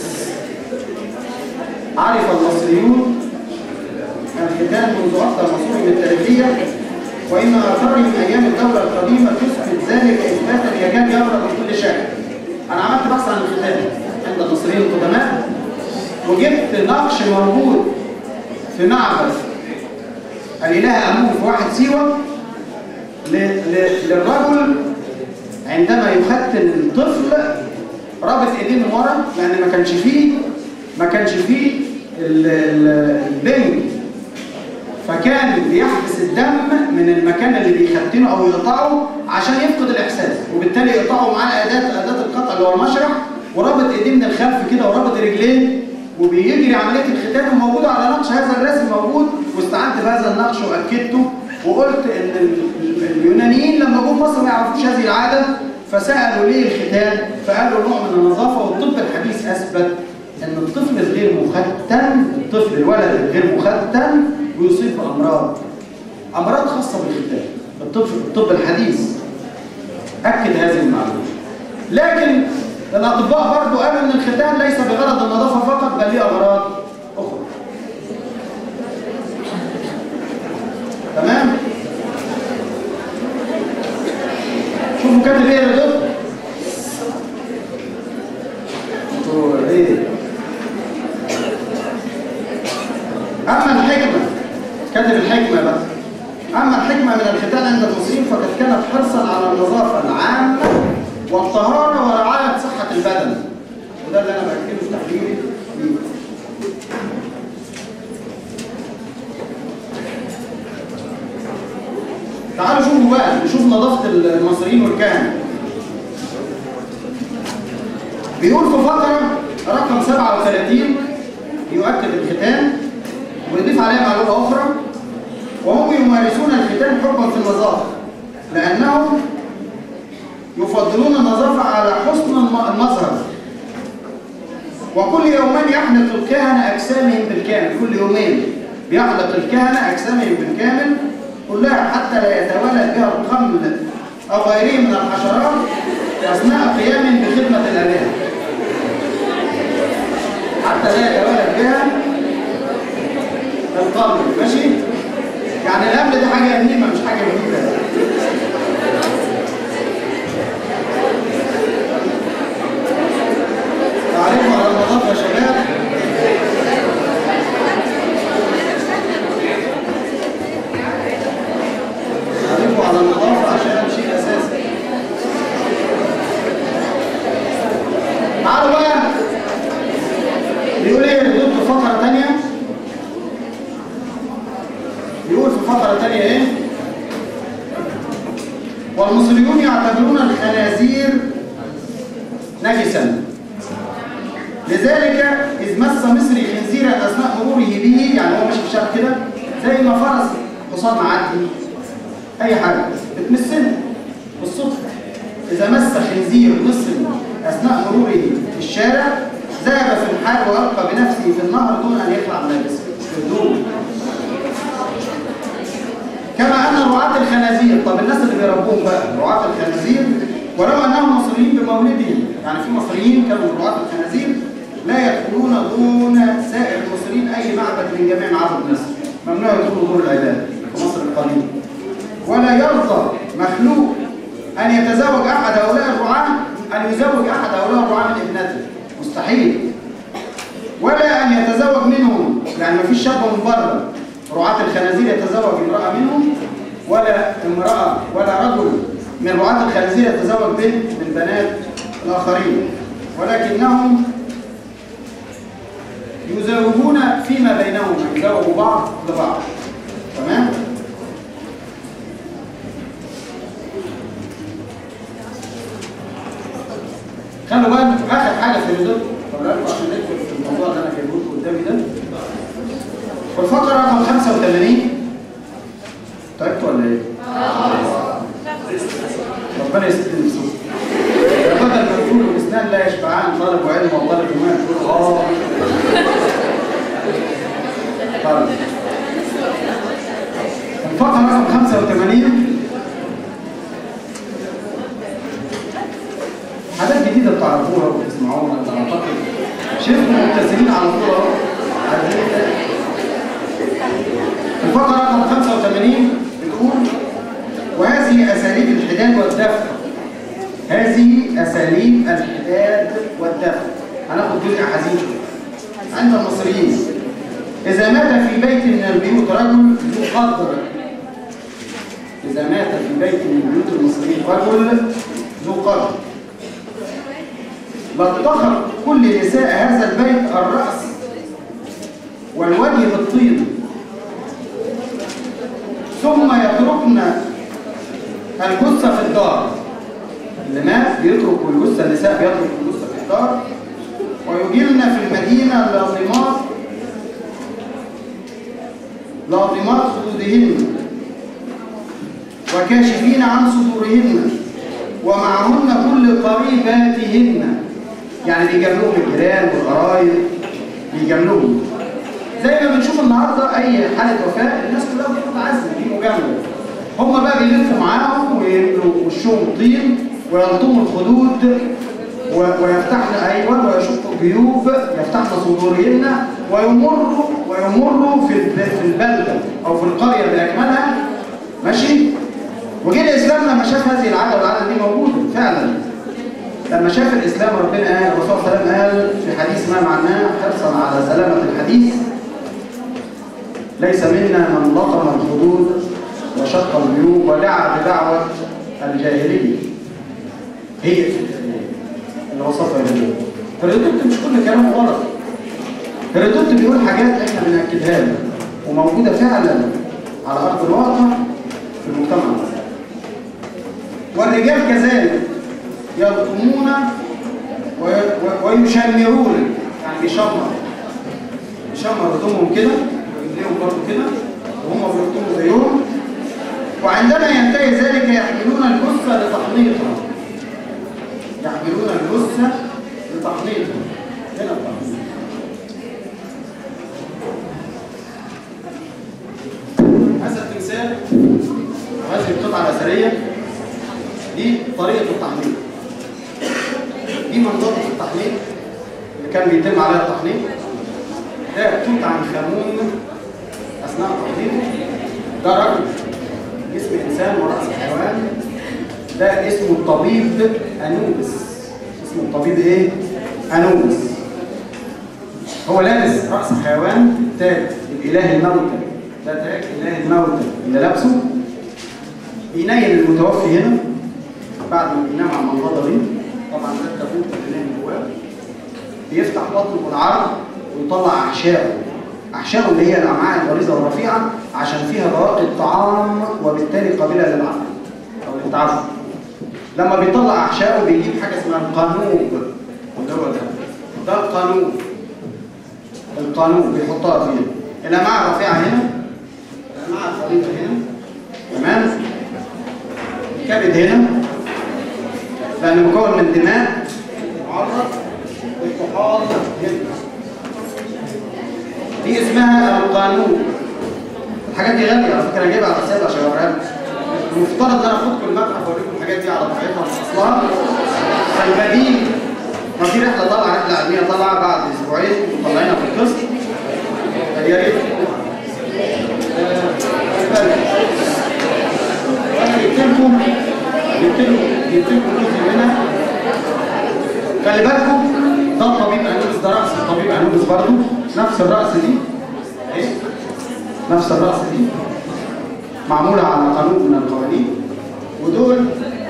A: عرف المصريون الختان منذ أكثر عصور التاريخية وإن آثاره من أيام الدولة القديمة تثبت ذلك إثباتا يكاد يبرأ بكل شك. أنا عملت بحث عن الختان عند المصريين القدماء وجبت نقش موجود في معبد الإله أمون في واحد سيوة ل- ل- للرجل عندما يختن الطفل رابط ايديه من ورا يعني ما كانش فيه ما كانش فيه ال- ال- البنج فكان بيحبس الدم من المكان اللي بيختنه او يقطعه عشان يفقد الاحساس وبالتالي يقطعه معاه اداه اداه القطع اللي هو المشرح ورابط ايديه من الخلف كده ورابط رجليه وبيجري عمليه الختان وموجوده على نقش هذا الرسم موجود واستعنت بهذا النقش واكدته وقلت ان ال- ال- اليونانيين لما جم مصر ما يعرفوش هذه العاده فسالوا ليه الختان فقالوا نوع من النظافه والطب الحديث اثبت ان الطفل الغير مختن الطفل الولد الغير مختن بيصيب بامراض امراض خاصه بالختان الطب الطب الحديث اكد هذه المعلومه لكن الاطباء برضو قالوا ان الختان ليس بغرض النظافه فقط بل له اغراض اخرى تمام شوفوا كاتب ايه يا دكتور دكتور ايه اما الحكمه كاتب الحكمه بقى اما الحكمه من الختان عند المصريين فقد كانت حرصا على النظافه العامه والطهاره ورعايه صحه البدن وده اللي انا باكده في تحليلي ليه. تعالوا شوفوا بقى نشوف نظافة المصريين والكهنة بيقول في فقرة رقم 37 يؤكد الختان ويضيف عليها معلومة أخرى وهم يمارسون الختان حبا في النظافة لأنهم يفضلون النظافة على حسن الم- المظهر وكل يومين يحلق الكهنة أجسامهم بالكامل كل يومين بيحلق الكهنة أجسامهم بالكامل كلها حتى لا يتولد بها القمل أو غيره من الحشرات أثناء قيامهم بخدمة الآلهة حتى لا يتولد بها القمل ماشي؟ يعني القمل دي حاجة قديمة مش حاجة جديدة تعرفوا على النظافة يا شباب تعرفوا على النظافة عشان شيء أساسي تعالوا بقى بيقول ايه الدكتور في فقرة تانية بيقول في فقرة تانية ايه والمصريون يعتبرون الخنازير نجسا لذلك إذ مس مصري خنزيرا أثناء مروره به يعني هو ماشي في الشارع كده زي ما فرس حصان معدي أي حاجة بتمسنا بالصدفة إذا مس خنزير مصري أثناء مروره في الشارع ذهب في الحال وألقى بنفسه في النهر دون أن يخلع ملابسه بدون كما أن رعاة الخنازير طب الناس اللي بيربوهم بقى رعاة الخنازير ولو أنهم مصريين بمولدهم يعني في مصريين كانوا من رعاة الخنازير لا يدخلون دون سائر المصريين اي معبد من جميع معابد مصر ممنوع يدخلوا دور العباده في مصر القديمه ولا يرضى مخلوق ان يتزوج احد هؤلاء الرعاة ان يزوج احد هؤلاء الرعاة من ابنته مستحيل ولا ان يتزوج منهم يعني ما فيش شاب من بره رعاة الخنازير يتزوج امرأة منهم ولا امرأة ولا رجل من رعاة الخنازير يتزوج بنت من بنات الآخرين ولكنهم يزوجون فيما بينهم يزوجوا بعض لبعض تمام؟ خلوا بقى اخر حاجه في الهدوء طب لكم عشان ندخل في الموضوع اللي انا جايبه لكم قدامي ده في الفقره رقم 85 تعبتوا ولا ايه؟ ربنا يسد نفسكم بدل ما تقولوا الاسنان لا يشبعان طالب علم وطالب ايمان تقولوا اه طيب الفقره رقم 85 حاجات جديدة بتعرفوها وبتسمعوها أعتقد شفتوا مبتسمين على طول أهو عايزين إيه؟ الفقرة رقم 85 بتقول وهذه أساليب الحداد والدفع هذه أساليب الحداد والدفع هناخد جزء حزين عند المصريين إذا مات في بيت من البيوت رجل ذو قدر إذا مات في بيت من بيوت المصريين رجل ذو قدر لطخت كل نساء هذا البيت الرأس والوجه بالطين ثم يتركن الجثة في الدار اللي مات بيترك الجثة النساء بيترك الجثة في الدار ويجلن في المدينة لاطمات لاطمات خدودهن وكاشفين عن صدورهن ومعهن كل قريباتهن يعني بيجاملوهم الجيران والقرايب بيجاملوهم زي ما بنشوف النهارده اي حاله وفاه الناس كلها بتتعزم في مجامله هم بقى بيلفوا معاهم ويملوا وشهم طين ويلطموا الخدود و- ويفتحن ايوه ويشقوا الجيوب يفتحن صدورهن ويمروا ويمروا في الب- في البلده او في القريه باكملها ماشي وجه الاسلام لما شاف هذه العاده والعاده دي موجوده فعلا لما شاف الاسلام ربنا قال الرسول صلى الله عليه وسلم قال في حديث ما معناه حرصا على سلامه الحديث ليس منا من لطم الخدود وشق الجيوب ودعا بدعوه الجاهليه هي اللي وصفها الهدوء هيرودوت مش كل كلامه غلط هيرودوت بيقول حاجات احنا بنأكدها له وموجوده فعلا على ارض الواقع في المجتمع المصري والرجال كذلك يلطمون وي- وي- ويشمرون يعني بيشمر بيشمر هدومهم كده ورجليهم برضه كده وهم بيلطموا زيهم وعندما ينتهي ذلك يحملون الجثة لتحنيطها يحملون الجثة لتحنيطها هنا التحنيط هذا التمثال وهذه القطعة الأثرية دي طريقة التحنيط دي منظومة التحنيط اللي كان بيتم عليها التحنيط ده توت عنخ آمون أثناء تحنيطه ده رجل جسم إنسان ورأس حيوان ده اسمه الطبيب أنوبس اسمه الطبيب إيه؟ أنوبس هو لابس رأس حيوان تاج الإله الموتى ده تاج إله الموتى اللي لابسه بينيل المتوفي هنا بعد ما بينام على المنضدة دي طبعا ده التابوت اللي نايم جواه بيفتح بطنه بالعرض ويطلع أحشائه أحشائه اللي هي الأمعاء الغليظة والرفيعة عشان فيها بواقي الطعام وبالتالي قابلة للعقل أو للتعفن لما بيطلع أحشائه بيجيب حاجة اسمها القانوب اللي هو ده ده القانوب القانوب بيحطها فين الأمعاء الرفيعة هنا الأمعاء الغليظة هنا تمام الكبد هنا لأنه مكون من دماء معرض والطحال هنا دي اسمها القانون الحاجات دي غالية على فكرة أنا جايبها على حساب عشان أوريها لكم المفترض ان انا اخدكم المتحف واوريكم الحاجات دي على طبيعتها واصلها فالبديل ما في رحله طالعه رحله علميه طالعه بعد اسبوعين وطلعنا في القسم يا ريت انا جبت لكم جبت لكم جبت لكم جزء منها خلي بالكم ده الطبيب انوبس ده راس الطبيب انوبس برضه نفس الراس دي اهي نفس الراس دي معموله على قانون من القوانين ودول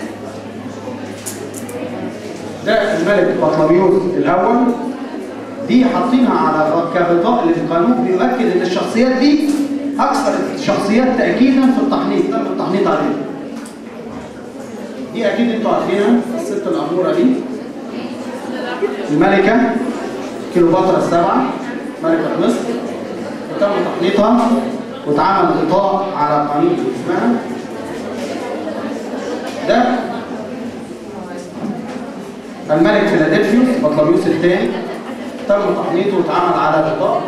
A: ده الملك بطلميوس الاول دي حاطينها على كغطاء للقانون بيؤكد ان الشخصيات دي اكثر الشخصيات تاكيدا في التحنيط تم التحنيط عليها دي اكيد انتوا عارفينها الست الاموره دي الملكه كيلوباترا السبعه ملكه مصر وتم تحنيطها واتعمل غطاء على قانون اسمها ده الملك فيلادلفيوس بطلميوس الثاني تم تحنيطه واتعمل على غطاء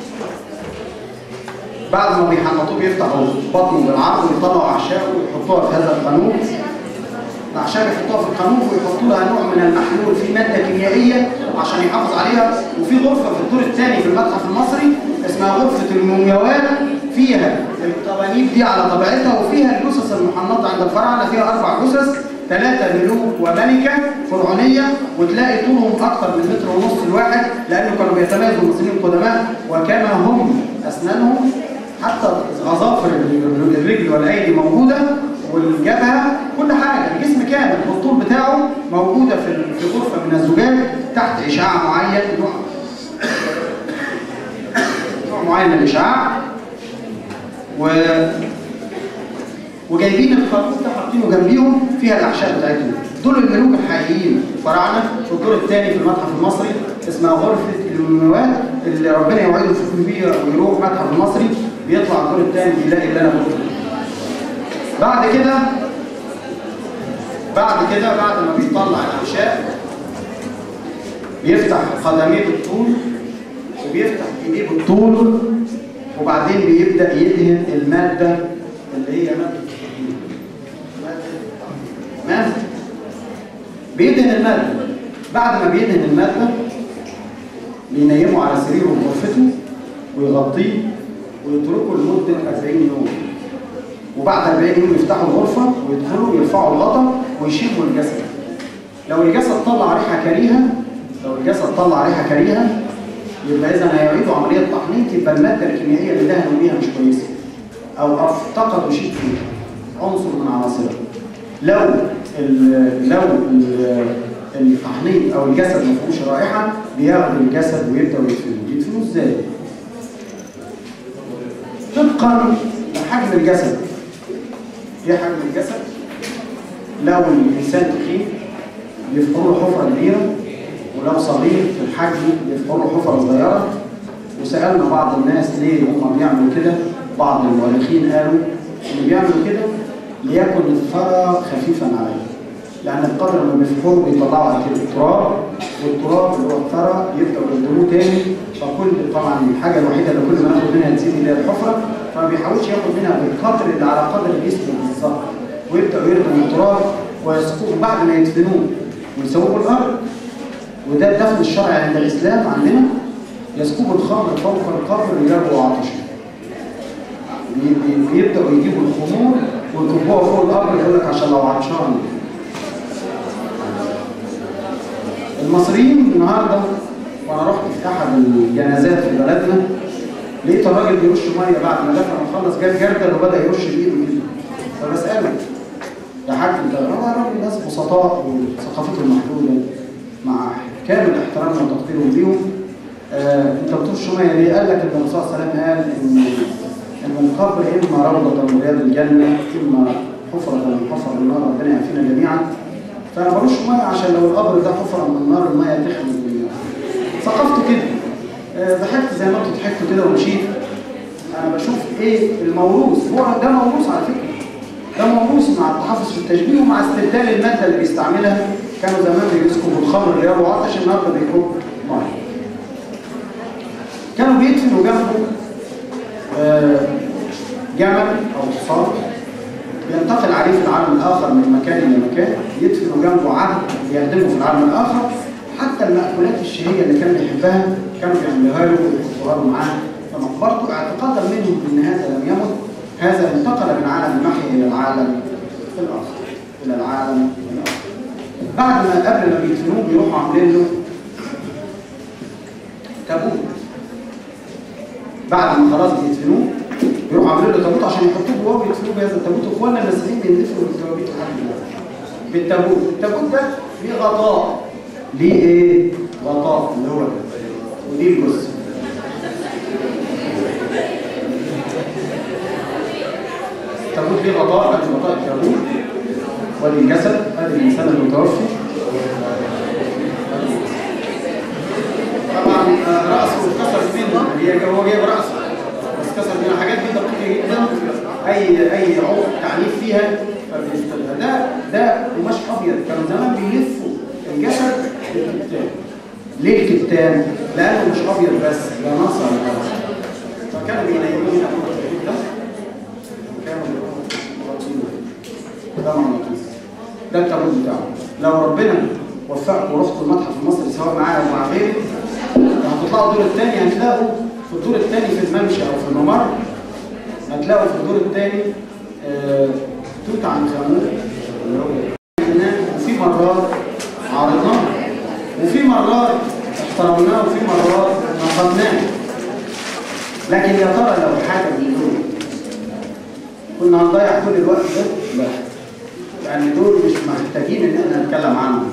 A: بعد ما بيحنطوه بيفتحوا بطنه بالعرض ويطلعوا اعشائه ويحطوها في هذا القانون الاعشاب يحطوها في القانون ويحطوا لها نوع من المحلول في ماده كيميائيه عشان يحافظ عليها وفي غرفه في الدور الثاني في المتحف المصري اسمها غرفه المومياوات فيها القوانين دي على طبيعتها وفيها الجثث المحنطه عند الفراعنه فيها اربع جثث ثلاثة ملوك وملكة فرعونية وتلاقي طولهم أكثر من متر ونص الواحد لأنه كانوا بيتميزوا المصريين القدماء وكما هم أسنانهم حتى أظافر الرجل والأيدي موجودة والجبهة كل حاجة الجسم كامل الطول بتاعه موجودة في في غرفة من الزجاج تحت إشعاع معين نوع نوع معين من الإشعاع و وجايبين الخروف ده حاطينه جنبيهم فيها الاعشاب بتاعتهم دول الملوك الحقيقيين الفراعنه في الدور الثاني في المتحف المصري اسمها غرفه المومياوات اللي ربنا يوعده في بيها ويروح المتحف المصري بيطلع الدور الثاني بيلاقي اللي انا قلته بعد كده بعد كده بعد ما بيطلع الاعشاب بيفتح قدميه بالطول وبيفتح ايديه بالطول وبعدين بيبدا يدهن الماده اللي هي ماده تمام بيدهن المادة بعد ما بيدهن المادة بينيمه على سريره في غرفته ويغطيه ويتركه لمدة 40 يوم وبعد 40 يوم يفتحوا الغرفة ويدخلوا يرفعوا الغطا ويشموا الجسد لو الجسد طلع ريحة كريهة لو الجسد طلع ريحة كريهة يبقى إذا هيعيدوا عملية تحنيط يبقى المادة الكيميائية اللي دهنوا بيها مش كويسة أو افتقدوا شيء فيها عنصر من عناصرها لو ال لو ال التحنيط او الجسد ما فيهوش رائحه بياخدوا الجسد ويبداوا يدفنوه يدفنوه ازاي طبقا لحجم الجسد ايه حجم الجسد لو الانسان تخين يفقروا له حفره كبيره ولو صغير في الحجم يفقروا له حفره صغيره وسالنا بعض الناس ليه هم بيعملوا كده بعض المؤرخين قالوا ان بيعملوا كده ليكن الثرى خفيفا عليه لان القدر لما بيفحروا بيطلعوا على كده التراب والتراب اللي هو الثرى يبداوا يردموه تاني فكل طبعا الحاجه الوحيده اللي كل ما ناخد منها تزيد اللي هي الحفره فما بيحاولش ياخد منها بالقدر اللي على قدر جسمه بالظبط ويبداوا يردموا التراب ويسقوه بعد ما يدفنوه ويسووه الارض وده الدفن الشرعي عند الاسلام عندنا يسكبوا الخمر فوق القبر ليروا عطشا بيبداوا يجيبوا الخمور ويكبوها فوق الارض يقول لك عشان لو عطشان المصريين النهارده وانا رحت في احد الجنازات في بلدنا لقيت الراجل بيرش ميه بعد ما دفن وخلص جاب جردل وبدا يرش بايده كده فبساله يا حاج انت هو راجل ناس بسطاء وثقافتهم محدوده مع كامل احترامنا وتقديرهم ليهم آه انت بترش ميه ليه؟ قال لك ان الرسول صلى الله عليه وسلم قال ان ان القبر اما روضه من رياض الجنه اما حفره من حفر النار ربنا يعافينا جميعا فانا برش ميه عشان لو القبر ده حفره من النار الميه تخلص منها ثقافته كده آه ضحكت زي ما انتوا ضحكتوا كده ومشيت انا بشوف ايه الموروث هو ده موروث على فكره ده موروث مع التحفظ في التشبيه ومع استبدال الماده اللي بيستعملها كانوا زمان بيسكبوا الخمر اللي هو عطش النهارده بيكب ميه كانوا بيدفنوا جنبه آه جمل او حصان ينتقل عليه في العالم الاخر من مكان الى مكان يدفنوا جنبه عبد يخدمه في العالم الاخر حتى المأكولات الشهية اللي كان بيحبها كانوا بيعملوها له ويحطوها له معاه فمقبرته اعتقادا منهم ان هذا لم يمت هذا انتقل من عالم المحي الى العالم الاخر الى العالم الاخر بعد ما قبل ما بيدفنوه بيروحوا عاملين له تابوت بعد ما خلاص بيدفنوه بيروحوا عاملين له تابوت عشان يحطوه جواه ويدفنوه بهذا التابوت واخواننا المسيحيين بيندفنوا بالتوابيت لحد دلوقتي بالتابوت التابوت ده ليه غطاء ليه ايه غطاء اللي هو ده ودي الجثه التابوت ليه غطاء ادي غطاء التابوت وادي الجسد ادي الانسان المتوفي طبعا آه، راسه اتكسر منه هي هو جايب راسه بس كسر منه حاجات دي دقيقه جدا اي اي عوق تعنيف فيها فبيستخدمها ده ده قماش ابيض كانوا زمان بيلفوا الجسد بالكتان ليه الكتان؟ لانه مش ابيض بس ده نصر فكانوا بينيموه هنا فوق التابوت ده وكانوا مغطينه ده مغناطيس ده التابوت بتاعه لو ربنا وفقكم ورحتوا المتحف المصري سواء معايا او مع غيري هتطلعوا الدور الثاني هتلاقوا في الدور الثاني في الممشى او في الممر هتلاقوا في الدور الثاني آه، توت عنخ امون اللي هو هناك وفي مرات عارضناه وفي مرات احترمناه وفي مرات نقدناه لكن يا ترى لو حاجه من دول كنا هنضيع كل الوقت ده؟ لا يعني دول مش محتاجين ان احنا نتكلم عنهم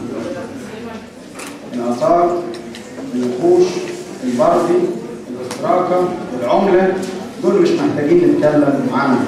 A: الاثار الوحوش البردي الاستراكه العمله دول مش محتاجين نتكلم عنهم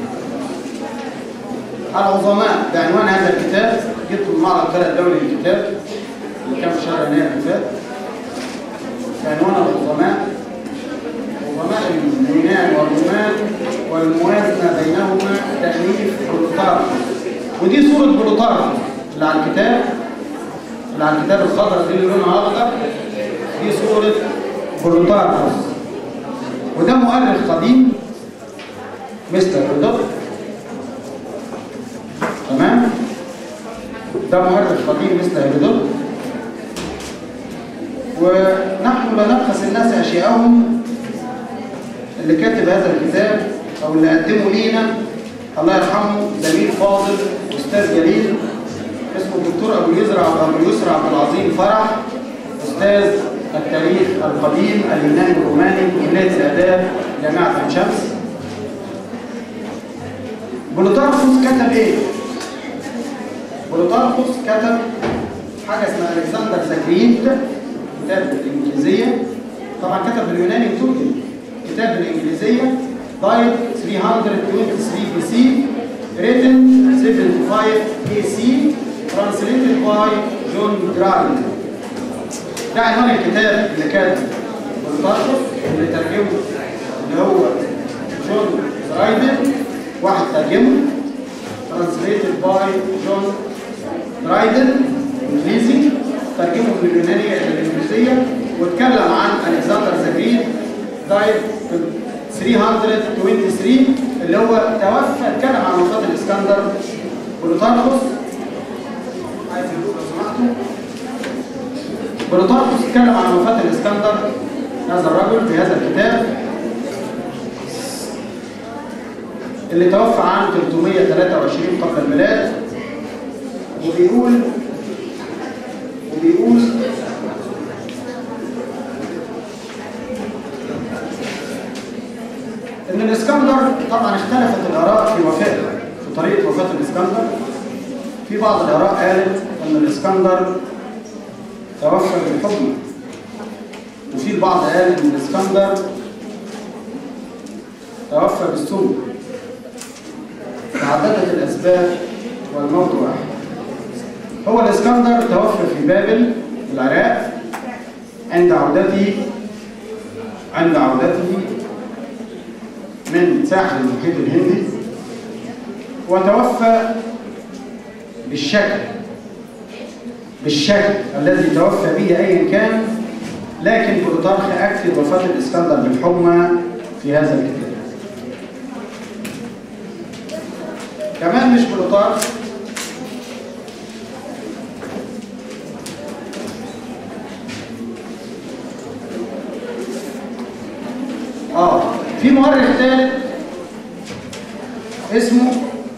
A: العظماء بعنوان هذا الكتاب جبته من معرض البلد الدولي للكتاب اللي كان في شهر يناير اللي فات بعنوان العظماء عظماء اليونان والرومان والموازنه بينهما تاليف بلوتاركوس ودي صوره بلوتاركوس اللي على الكتاب اللي على الكتاب الخضراء دي اللي لونها اخضر دي صوره بلوتاركوس وده مؤرخ قديم مثل هيرودوت تمام ده مؤرخ قديم مثل هيرودوت ونحن لا نبخس الناس اشياءهم اللي كاتب هذا الكتاب او اللي قدمه لينا الله يرحمه زميل فاضل استاذ جليل اسمه الدكتور ابو يزرع ابو يسرع عبد العظيم فرح استاذ التاريخ القديم اليوناني الروماني كليه الاداب جامعه عين شمس بلوتارخوس كتب ايه؟ بلوتارخوس كتب حاجه اسمها الكسندر سكريت كتاب بالانجليزيه طبعا كتب باليوناني وترجم كتاب بالانجليزيه دايت 323 بي سي written 75 اي سي translated by جون جراند ده عنوان الكتاب اللي كاتب بلوتارخوس اللي ترجمه اللي هو جون رايدن واحد ترجمه translated by جون درايدن انجليزي ترجمه من اليونانيه الى الانجليزيه واتكلم عن الكسندر زجريد دايت 323 اللي هو توفى اتكلم عن وفاه الاسكندر بلوتارخوس عايز اللوحه لو سمحتوا بلوتارخوس اتكلم عن وفاه الاسكندر هذا الرجل في هذا الكتاب اللي توفى عام 323 قبل الميلاد وبيقول وبيقول ان الاسكندر طبعا اختلفت الاراء في وفاته في طريقه وفاه الاسكندر في بعض الاراء قالت ان الاسكندر توفى بالحكم وفي البعض قال ان الاسكندر توفى بالسم تعددت الاسباب والموت واحد هو الاسكندر توفى في بابل العراق عند عودته عند عودته من ساحل المحيط الهندي وتوفى بالشكل بالشكل الذي توفى به ايا كان لكن بلوتارخ اكد وفاه الاسكندر بالحمى في هذا الكتاب كمان مش بلوتارخ في مؤرخ ثالث اسمه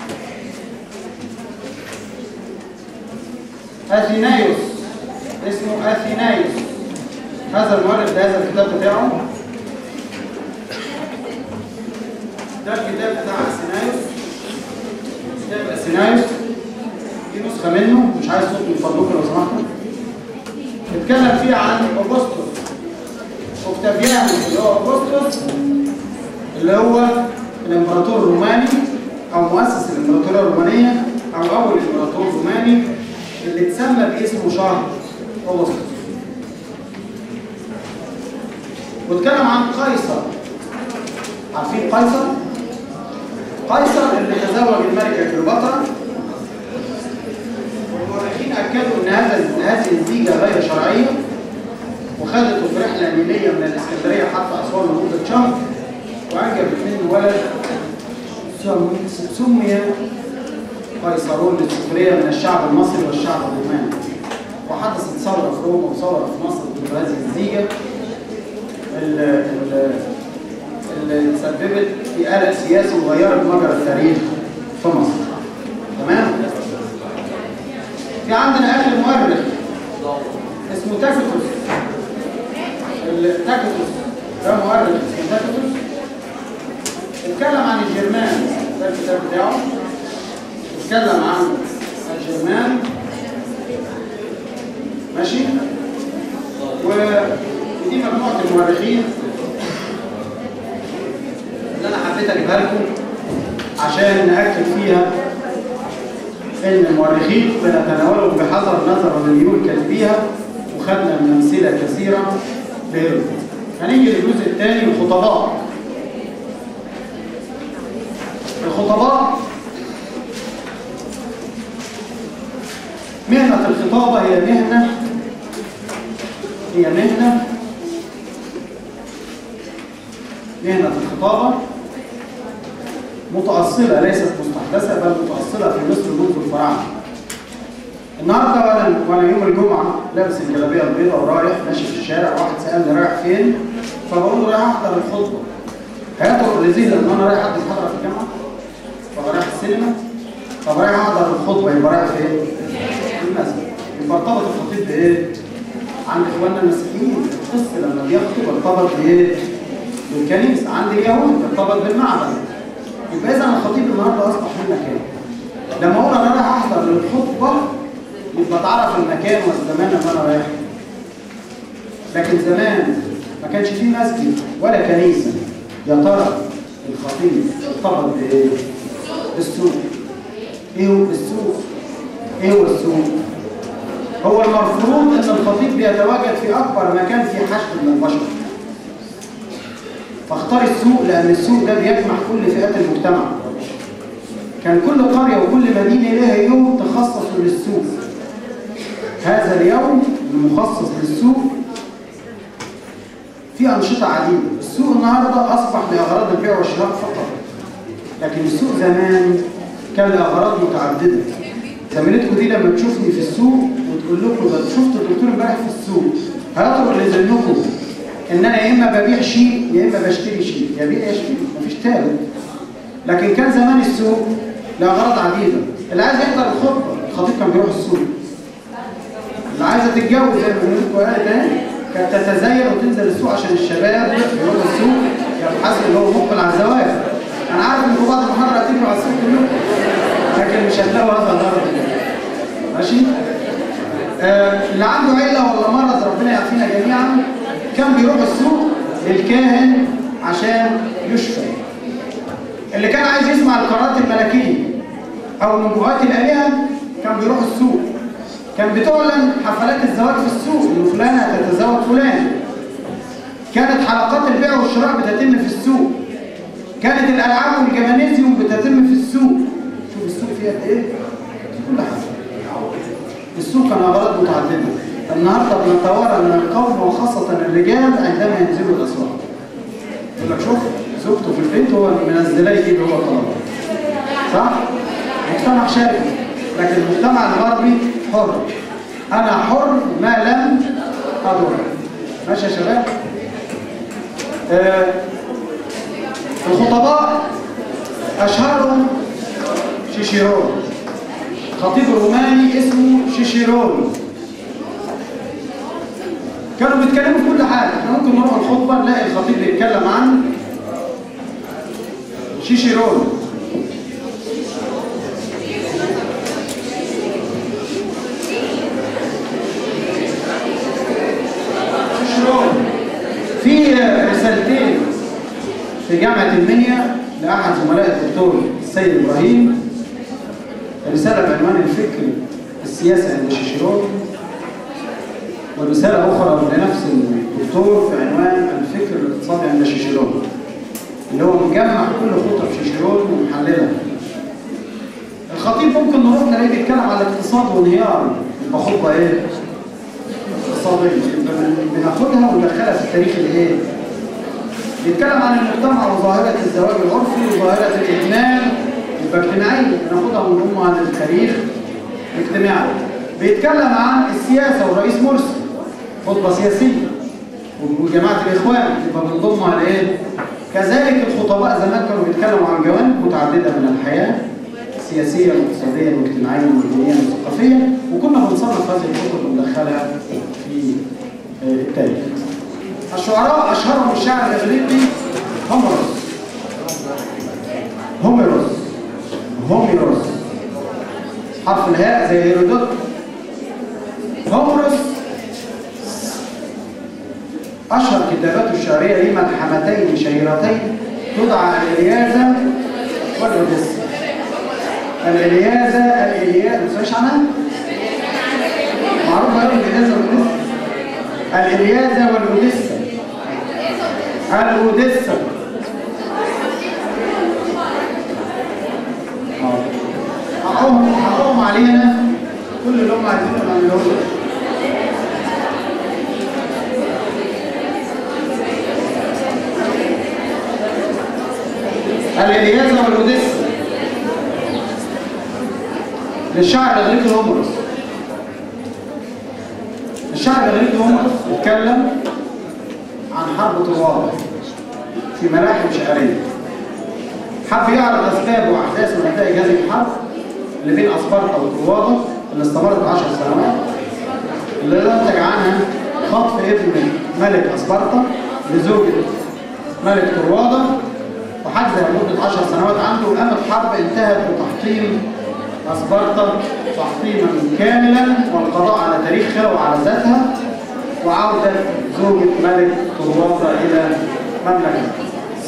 A: اثينايوس اسمه اثينايوس هذا المؤرخ ده هذا الكتاب بتاعه ده الكتاب بتاع اثينايوس كتاب اثينايوس دي نسخه منه مش عايز صوت من فضلكم لو سمحتوا اتكلم فيه عن اوغسطس اوكتافيانوس اللي هو اوغسطس اللي هو الامبراطور الروماني او مؤسس الامبراطوريه الرومانيه او اول امبراطور روماني اللي اتسمى باسمه شهر اوغسطس واتكلم عن قيصر عارفين قيصر؟ قيصر اللي تزوج الملكه كليوباترا والمؤرخين اكدوا ان هذا هذه الزيجه غير شرعيه وخدته في رحله نيليه من الاسكندريه حتى اسوان لمده شهر وانجبت منه ولد سم- سمي قيصرون للسخريه من الشعب المصري والشعب الروماني وحدثت ثوره في روما وثوره في مصر ضد هذه الزيجه اللي اللي تسببت في قلق سياسي وغيرت مجرى التاريخ في مصر تمام في عندنا اخر مؤرخ اسمه تاكيتوس ال- تاكيتوس ده مؤرخ اسمه تاكيتوس اتكلم عن الجرمان ده الكتاب بتاعه اتكلم عن الجرمان ماشي ودي مجموعه المؤرخين اللي انا حبيت اجيبها لكم عشان ناكد فيها ان المؤرخين بنتناولهم بحذر نظرا للميول كاتبيها وخدنا من امثله كثيره غيرهم هنيجي للجزء الثاني الخطباء الخطباء مهنة الخطابة هي مهنة هي مهنة مهنة الخطابة متأصلة ليست مستحدثة بل متأصلة في مصر منذ الفراعنة. النهارده وانا وانا يوم الجمعة لابس الجلابية البيضاء ورايح ماشي في الشارع واحد سألني رايح فين؟ فبقول له رايح أحضر الخطبة. هيطرق لذهني إن أنا رايح أحضر محاضرة في الجامعة؟ طب رايح السينما؟ طب رايح أحضر الخطبة يبقى رايح فين؟ في المسجد. يبقى ارتبط الخطيب بإيه؟ عند إخواننا المسيحيين القس لما بيخطب ارتبط بإيه؟ بالكنيسة عند اليهود ارتبط بالمعبد يبقى اذا الخطيب النهارده اصبح له مكان لما اقول انا رايح احضر للخطبه يبقى تعرف المكان والزمان اللي انا رايح لكن زمان ما كانش فيه مسجد ولا كنيسه يا ترى الخطيب ارتبط بايه؟ بالسوق ايه هو السوق؟ ايه هو السوق؟ هو المفروض ان الخطيب بيتواجد في اكبر مكان في حشد من البشر فاختار السوق لأن السوق ده بيجمع كل فئات المجتمع كان كل قرية وكل مدينة لها يوم تخصص للسوق هذا اليوم المخصص للسوق في أنشطة عديدة السوق النهاردة أصبح لأغراض البيع والشراء فقط لكن السوق زمان كان لأغراض متعددة زميلتكم دي لما تشوفني في السوق وتقول لكم ده شفت الدكتور امبارح في السوق هيطلب لذهنكم ان انا يا اما ببيع شيء يا اما بشتري شيء يا بيع يا اشتري مفيش ثالث لكن كان زمان السوق لاغراض عديده اللي عايز يحضر الخطبه الخطيب كان بيروح السوق اللي عايزه تتجوز زي ما بنقول قالت اهي كانت تتزين وتنزل السوق عشان الشباب يروحوا السوق يبحثوا اللي هو مقبل على الزواج انا عارف ان بعض المحاضره هتيجوا على السوق كلكم لكن مش هتلاقوا هذا الغرض ماشي آه اللي عنده عله ولا مرض ربنا يعافينا جميعا كان بيروح السوق للكاهن عشان يشفى اللي كان عايز يسمع القراءات الملكيه او نبوءات الالهه كان بيروح السوق كان بتعلن حفلات الزواج في السوق ان فلانه تتزوج فلان كانت حلقات البيع والشراء بتتم في السوق كانت الالعاب والجمانيزيوم بتتم في السوق شوف السوق فيها قد ايه كل حاجه السوق كان اغراض متعدده النهارده بنتوارى من القوم وخاصه الرجال عندما ينزلوا الاسواق يقول لك شوف زوجته في البيت هو منزلاه يجيب هو طلبه صح؟ مجتمع شرقي لكن المجتمع الغربي حر انا حر ما لم اضر ماشي يا شباب آه الخطباء اشهرهم شيشيرون خطيب روماني اسمه شيشيرون كانوا بيتكلموا في كل حاجه احنا ممكن نروح الخطبه نلاقي الخطيب بيتكلم عن شيشيرون شيشيرون في رسالتين في جامعة المنيا لأحد زملاء الدكتور السيد إبراهيم رسالة بعنوان الفكر السياسي عند شيشيرون ورسالة أخرى لنفس الدكتور في عنوان الفكر الاقتصادي عند شيشيرون اللي هو مجمع كل خطب شيشيرون ومحللها الخطيب ممكن نروح نلاقيه بيتكلم على الاقتصاد وانهيار يبقى خطبة ايه؟ اقتصادية يبقى بن- بناخدها وندخلها في التاريخ الايه؟ بيتكلم عن المجتمع وظاهرة الزواج العرفي وظاهرة الإدمان يبقى اجتماعية بناخدها ونضمها عن التاريخ الاجتماعي بيتكلم عن السياسة والرئيس مرسي خطبة سياسية وجماعة الإخوان يبقى بنضمها لإيه؟ كذلك الخطباء زمان كانوا بيتكلموا عن جوانب متعددة من الحياة سياسيا واقتصاديا واجتماعيا ودينيا وثقافيا وكنا بنصنف هذه الكتب وندخلها في آه، التاريخ. الشعراء اشهرهم الشاعر الاغريقي هوميروس هوميروس هوميروس حرف الهاء زي هيرودوت هوميروس اشهر كتاباته الشعريه ليه ملحمتين شهيرتين تدعى الالياذه والاوديسا الالياذه الالياذه ما تسمعش عنها؟ معروفه قوي الالياذه والاوديسا الإلياذة والأوديسا الأوديسا حقهم حقهم علينا كل اللي هم عايزينه نعمله لهم الإلياذة والأوديسا للشاعر الإغريقي هوميروس الشعب الغريب هومرس اتكلم عن حرب طوال في ملاحم شعريه حب يعرض اسباب واحداث ونتائج هذه الحرب اللي بين اسبارتا وطروادة اللي استمرت 10 سنوات اللي نتج عنها خطف ابن ملك اسبارتا لزوجة ملك طروادة وحجز لمدة 10 سنوات عنده وقامت حرب انتهت بتحطيم أسبرتا تحطيما كاملا والقضاء على تاريخها وعلى ذاتها وعودة زوجة ملك طروادة إلى مملكة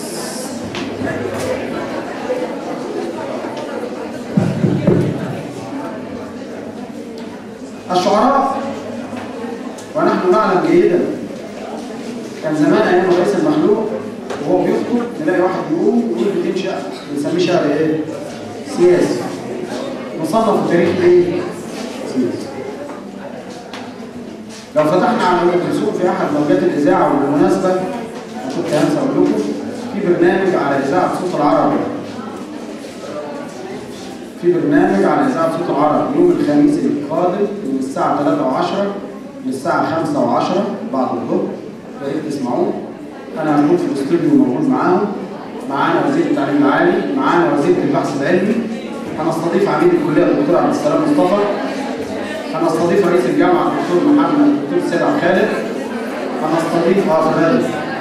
A: الشعراء ونحن نعلم جيدا كان زمان ايام الرئيس المخلوق وهو بيخطب نلاقي واحد يقوم يقول بيتين شعر بنسميه شعر ايه؟ سياسي مصنف في تاريخ ايه؟ سياسي لو فتحنا على ام كلثوم في احد موجات الاذاعه وبالمناسبه انا كنت هنسى اقول لكم في برنامج على اذاعه صوت العرب في برنامج على اذاعه صوت العرب يوم الخميس القادم من الساعه 3 و10 للساعه 5 و10 بعد الظهر يا ريت تسمعوه انا هكون في الاستوديو موجود معاهم معانا وزير التعليم العالي معانا وزيره البحث العلمي هنستضيف عميد الكليه الدكتور عبد السلام مصطفى هنستضيف رئيس الجامعه الدكتور محمد الدكتور سيد عبد الخالق هنستضيف اه فلان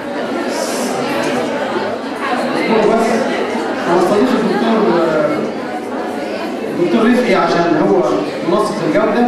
A: دكتور بس هنستضيف الدكتور آه، الدكتور رفقي عشان هو منسق الجوده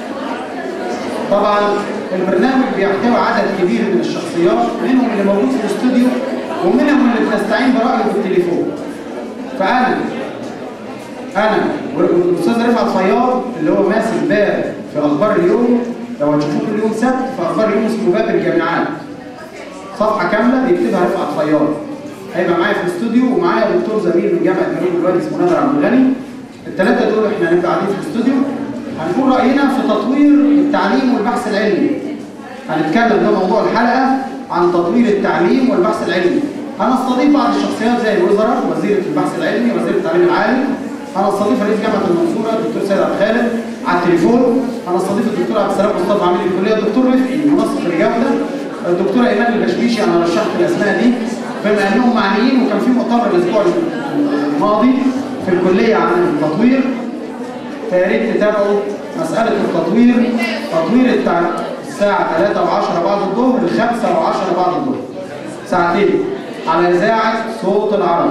A: طبعا البرنامج بيحتوي عدد كبير من الشخصيات منهم اللي موجود في الاستوديو ومنهم اللي بنستعين برأيه بالتليفون فأنا أنا والأستاذ رفعت فياض اللي هو ماسك باب في أخبار اليوم لو هتشوفوه كل يوم سبت في أخبار اليوم اسمه باب الجامعات صفحة كاملة بيكتبها رفعت فياض هيبقى معايا في الاستوديو ومعايا دكتور زميل من جامعة جنوب الوادي اسمه نادر عبد الغني الثلاثة دول احنا هنبقى قاعدين في الاستوديو هنقول رأينا في تطوير التعليم والبحث العلمي هنتكلم ده موضوع الحلقة عن تطوير التعليم والبحث العلمي هنستضيف بعض الشخصيات زي الوزراء وزيرة البحث العلمي وزير التعليم العالي هنستضيف رئيس جامعة المنصورة الدكتور سيد عبد الخالق على التليفون هنستضيف الدكتور عبد السلام مصطفى عميد الكلية الدكتور رفقي منسق الجودة الدكتورة إيمان البشبيشي أنا رشحت الأسماء دي بما انهم معنيين وكان في مؤتمر الاسبوع الماضي في الكليه عن التطوير فيا ريت تتابعوا مساله التطوير تطوير التع... الساعه 3 و10 بعد الظهر ل 5 و10 بعد الظهر ساعتين على اذاعه صوت العرب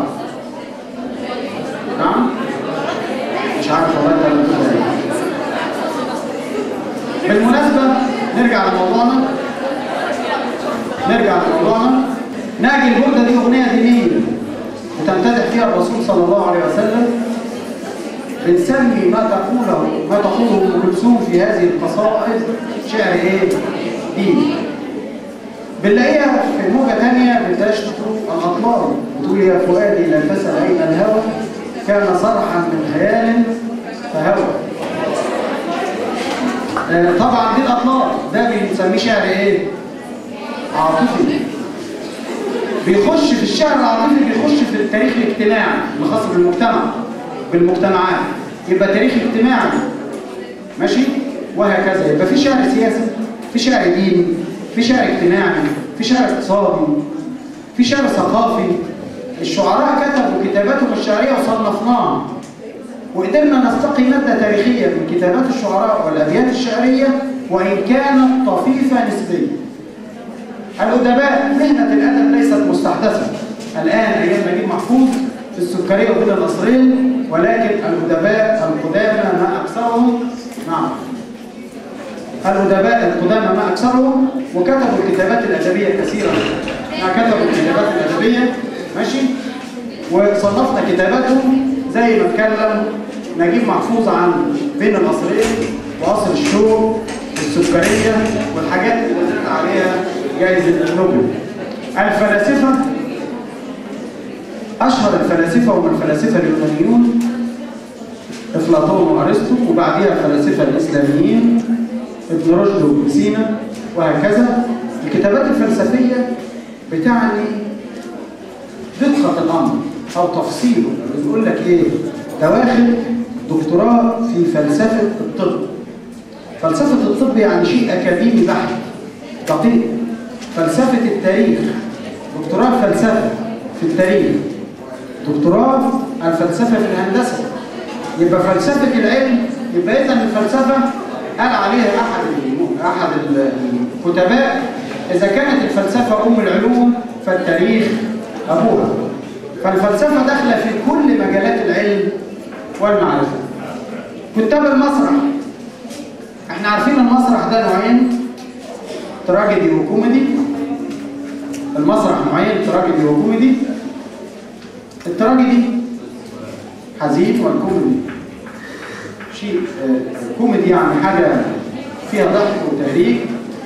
A: نعم مش عارف والله ده اللي بتقول إيه. بالمناسبة نرجع لموضوعنا نرجع لموضوعنا ناجي البردة دي أغنية دينية بتمتدح فيها الرسول صلى الله عليه وسلم بنسمي ما تقوله ما تقوله ام كلثوم في هذه القصائد شعر ايه؟ ديني بنلاقيها في موجة تانية بتشكر الأطلال بتقول يا فؤادي لا تسأل أين الهوى كان صرحا من خيال فهوى آه، طبعا دي الأطلال ده بنسميه شعر ايه؟ عاطفي بيخش في الشعر العاطفي بيخش في التاريخ الاجتماعي الخاص بالمجتمع بالمجتمعات يبقى تاريخ اجتماعي ماشي وهكذا يبقى في شعر سياسي في شعر ديني في شعر اجتماعي في شعر اقتصادي في شعر ثقافي الشعراء كتبوا كتاباتهم الشعريه وصنفناها وقدرنا نستقي ماده تاريخيه من كتابات الشعراء والابيات الشعريه وان كانت طفيفه نسبيا الأدباء مهنة الأدب ليست مستحدثة الآن أيام نجيب محفوظ في السكرية وبين النصرين ولكن الأدباء القدامى ما أكثرهم نعم الأدباء القدامى ما أكثرهم وكتبوا الكتابات الأدبية كثيرا ما كتبوا الكتابات الأدبية ماشي وصنفنا كتاباتهم زي ما اتكلم نجيب محفوظ عن بين النصرين وقصر الشوق والسكرية والحاجات اللي نزلت عليها جائزة نوبل الفلاسفة أشهر الفلاسفة هم الفلاسفة اليونانيون أفلاطون وأرسطو وبعديها الفلاسفة الإسلاميين ابن رشد وابن سينا وهكذا الكتابات الفلسفية بتعني دقة الأمر أو تفصيله بتقول لك إيه ده واخد دكتوراه في فلسفة الطب فلسفة الطب يعني شيء أكاديمي بحت دقيق فلسفة التاريخ دكتوراه فلسفة في التاريخ دكتوراه الفلسفة في الهندسة يبقى فلسفة العلم يبقى إذا الفلسفة قال عليها أحد أحد الكتباء إذا كانت الفلسفة أم العلوم فالتاريخ أبوها فالفلسفة داخلة في كل مجالات العلم والمعرفة كتاب المسرح احنا عارفين المسرح ده نوعين تراجيدي وكوميدي المسرح نوعين تراجيدي وكوميدي التراجيدي حزين والكوميدي شيء آه، كوميدي يعني حاجة فيها ضحك وتهريج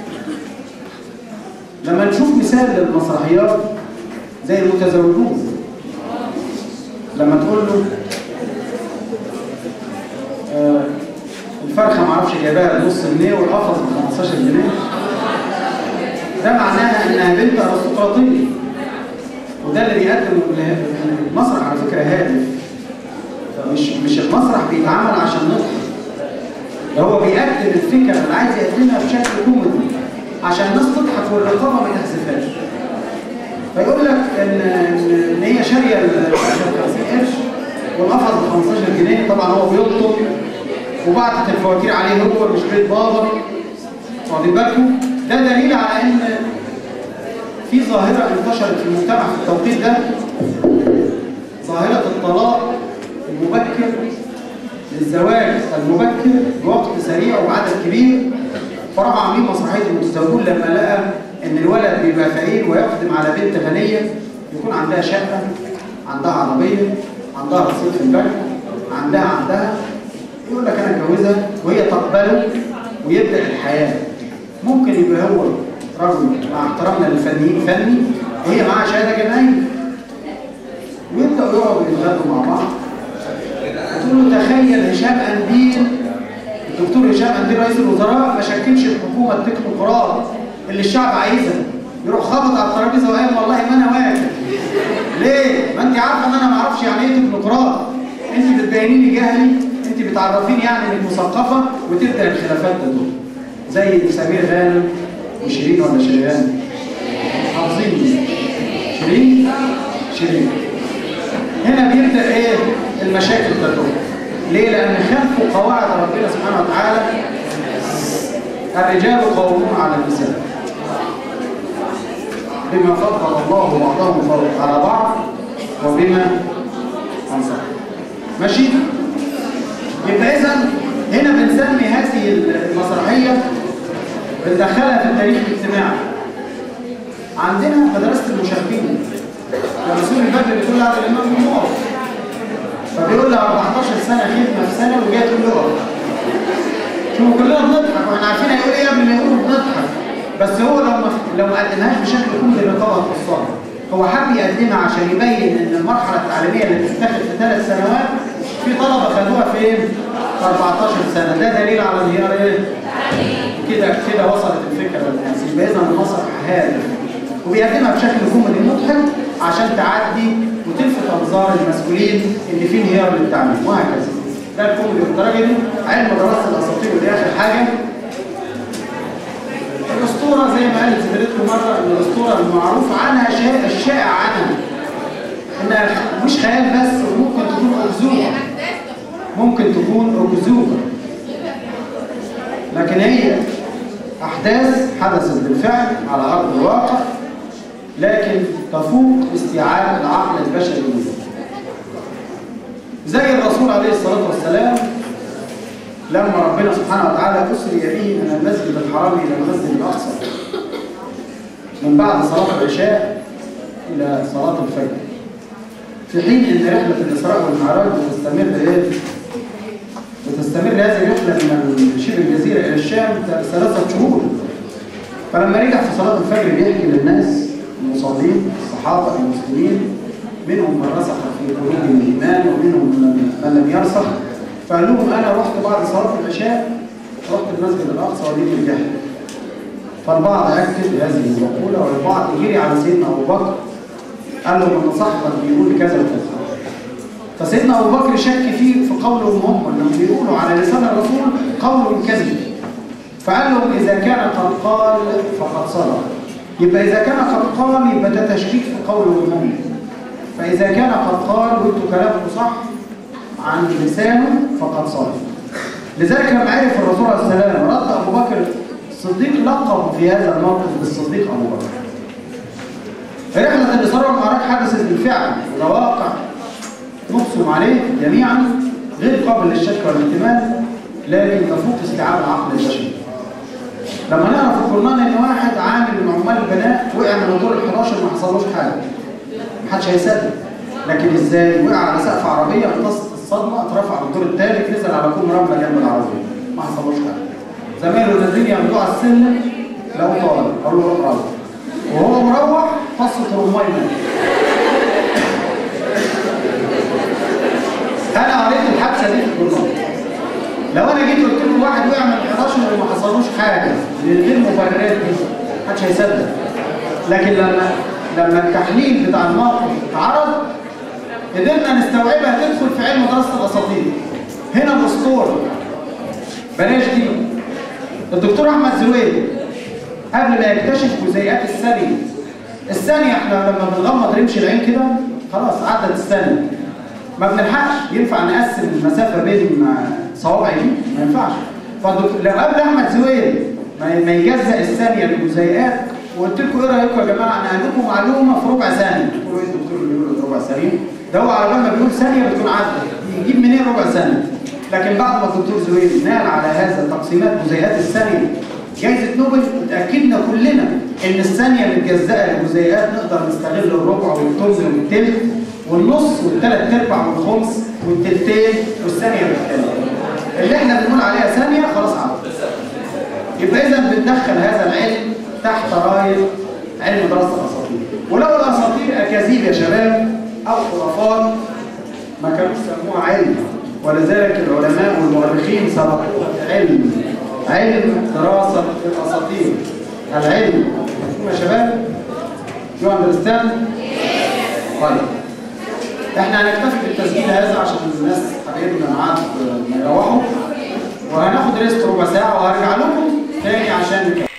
A: لما نشوف مثال للمسرحيات زي المتزوجون لما تقول له آه، الفرخة معرفش جايباها بنص جنيه والقفص ب 15 جنيه ده معناها انها بنت ارستقراطيه وده اللي بيقدم المسرح على فكره هادف مش مش المسرح بيتعمل عشان نضحك ده هو بيقدم الفكره اللي عايز يقدمها بشكل كوميدي عشان الناس تضحك والرقابه ما تحذفهاش فيقول لك ان ان هي شاريه ال 50 قرش والقفص ب 15 جنيه طبعا هو بيلطم وبعتت الفواتير عليه هو مش بيت بابا واخدين بالكم ده دليل على ان في ظاهره انتشرت في المجتمع في التوقيت ده ظاهره الطلاق المبكر للزواج المبكر بوقت سريع وعدد كبير فراحوا عاملين مسرحيه المتزوجون لما لقى ان الولد بيبقى فقير ويقدم على بنت غنيه يكون عندها شقه عندها عربيه عندها رصيد في البنك عندها عندها يقول لك انا اتجوزها وهي تقبله ويبدا الحياه ممكن يبقى هو رجل مع احترامنا للفنيين فني وهي معاها شهاده جامعيه ويبداوا يقعدوا يتغدوا مع بعض تقول له تخيل هشام انديل الدكتور هشام انديل رئيس الوزراء ما شكلش الحكومه التكنوقراط اللي الشعب عايزها يروح خبط على الترابيزه وقال والله ما انا واكل ليه؟ ما انت عارفه ان انا ما اعرفش يعني ايه تكنوقراط انت بتبيني لي جهلي انت بتعرفيني يعني انك مثقفه وتبدا الخلافات ده دول زي سمير غانم وشيرين ولا شريهان حافظين دي. 20 شريك هنا بيبدا ايه المشاكل تدور ليه لان خلفوا قواعد ربنا سبحانه وتعالى الرجال قوامون على النساء بما فضل الله بعضهم فوق على بعض وبما انصر ماشي يبقى اذا هنا بنسمي هذه المسرحيه بندخلها في التاريخ الاجتماعي عندنا مدرسه المشاغبين الرسول البدري بيقول على الامام النور فبيقول لها 14 سنه خدمه في سنه وجايه تقول له شوفوا كلنا بنضحك واحنا عارفين هيقول ايه قبل ما يقولوا بنضحك بس هو لو ما لو ما قدمهاش بشكل كوميدي لطلبه الصالح هو حب يقدمها عشان يبين ان المرحله التعليميه اللي بتتاخد في ثلاث سنوات في طلبه خدوها فين؟ في 14 سنه ده دليل على انهيار ايه؟ كده كده وصلت الفكره للناس يبقى اذا المسرح هادف وبيقدمها بشكل كوميدي مضحك عشان تعدي وتلفت انظار المسؤولين اللي في انهيار للتعليم وهكذا ده الكوميدي بالدرجه دي علم دراسه الاساطير ودي اخر حاجه الاسطوره زي ما قالت زميلتكم مره ان الاسطوره المعروف عنها شيء الشائع عنها انها مش خيال بس وممكن تكون اكذوبه ممكن تكون اكذوبه لكن هي احداث حدثت بالفعل على ارض الواقع لكن تفوق استيعاب العقل البشري منها زي الرسول عليه الصلاه والسلام لما ربنا سبحانه وتعالى أسري به من المسجد الحرام إلى المسجد الأقصى من بعد صلاة العشاء إلى صلاة الفجر في حين أن رحلة الإسراء والمعراج بتستمر إيه؟ بتستمر هذه الرحلة من شبه الجزيرة إلى الشام ثلاثة شهور فلما رجع في صلاة الفجر بيحكي للناس المصلين الصحابة المسلمين منهم من رسخ في قلوبهم الإيمان ومنهم من لم يرسخ فقال لهم انا رحت بعد صلاه العشاء رحت المسجد الاقصى ودي رجعت فالبعض اكد هذه المقوله والبعض جري على سيدنا ابو بكر قال له ان صاحبك بيقول كذا وكذا فسيدنا ابو بكر شك فيه في قولهم هم انهم بيقولوا على لسان الرسول قول كذب فقال لهم اذا كان قد قال فقد صدق يبقى اذا كان قد قال يبقى ده تشكيك في قولهم هم فاذا كان قد قال وانتوا كلامكم صح عن لسانه فقد صدق لذلك لما عرف الرسول عليه السلام رد ابو بكر الصديق لقب في هذا الموقف بالصديق ابو بكر رحلة الإسراء والمعراج حدثت بالفعل وده واقع نقسم عليه جميعا غير قابل للشك والاحتمال لكن تفوق استيعاب العقل البشري لما نعرف في القرآن ان واحد عامل من عمال البناء وقع من الدور ال 11 ما حصلوش حاجه محدش هيصدق لكن ازاي وقع على سقف عربيه امتصت الصدمه اترفع من الدور الثالث نزل على كوم رمله جنب العربيه ما حصلوش حاجه زمايله الذين ياخدوه على السلم لو طالب قالوا له روح روح وهو مروح فصة رماي مات انا قريت الحادثه دي في القران لو انا جيت قلت لكم واحد وقع من 11 وما حصلوش حاجه من غير مبررات دي محدش هيصدق لكن لما لما التحليل بتاع الموقف اتعرض قدرنا نستوعبها تدخل في علم دراسه الاساطير هنا الاسطوره بلاش دي الدكتور احمد زويل قبل ما يكتشف جزيئات الثانيه الثانيه احنا لما بنغمض رمش العين كده خلاص عدت الثانيه ما بنلحقش ينفع نقسم المسافه بين صوابعي دي ما ينفعش فالدكتور لو قبل احمد زويل ما ما يجزأ الثانيه لجزيئات وقلت لكم ايه رايكم يا جماعه انا هديكم معلومه في ربع ثانيه تقولوا ايه الدكتور اللي بيقول ربع ثانيه ده هو على بال ما بيقول ثانيه بتكون عدت يجيب منين ربع ثانيه لكن بعد ما الدكتور زويل نال على هذا تقسيمات جزيئات الثانيه جائزة نوبل اتأكدنا كلنا إن الثانية متجزأة لجزيئات نقدر نستغل الربع والثلث والتلت والنص والثلاث ارباع والخمس والتلتين والثانية بالثانية. اللي احنا بنقول عليها ثانية خلاص عدت. يبقى إذا بندخل هذا العلم تحت راية علم دراسة الأساطير. ولو الأساطير أكاذيب يا شباب أو خرافات ما كانوش سموها علم ولذلك العلماء والمؤرخين سبقوها بعلم علم دراسة الأساطير العلم مفهوم يا شباب؟ You understand؟ طيب احنا هنكتفي بالتسجيل هذا عشان الناس حبايبنا معانا ما يروحوا وهناخد ريست ربع ساعة وهرجع لكم تاني عشان نكمل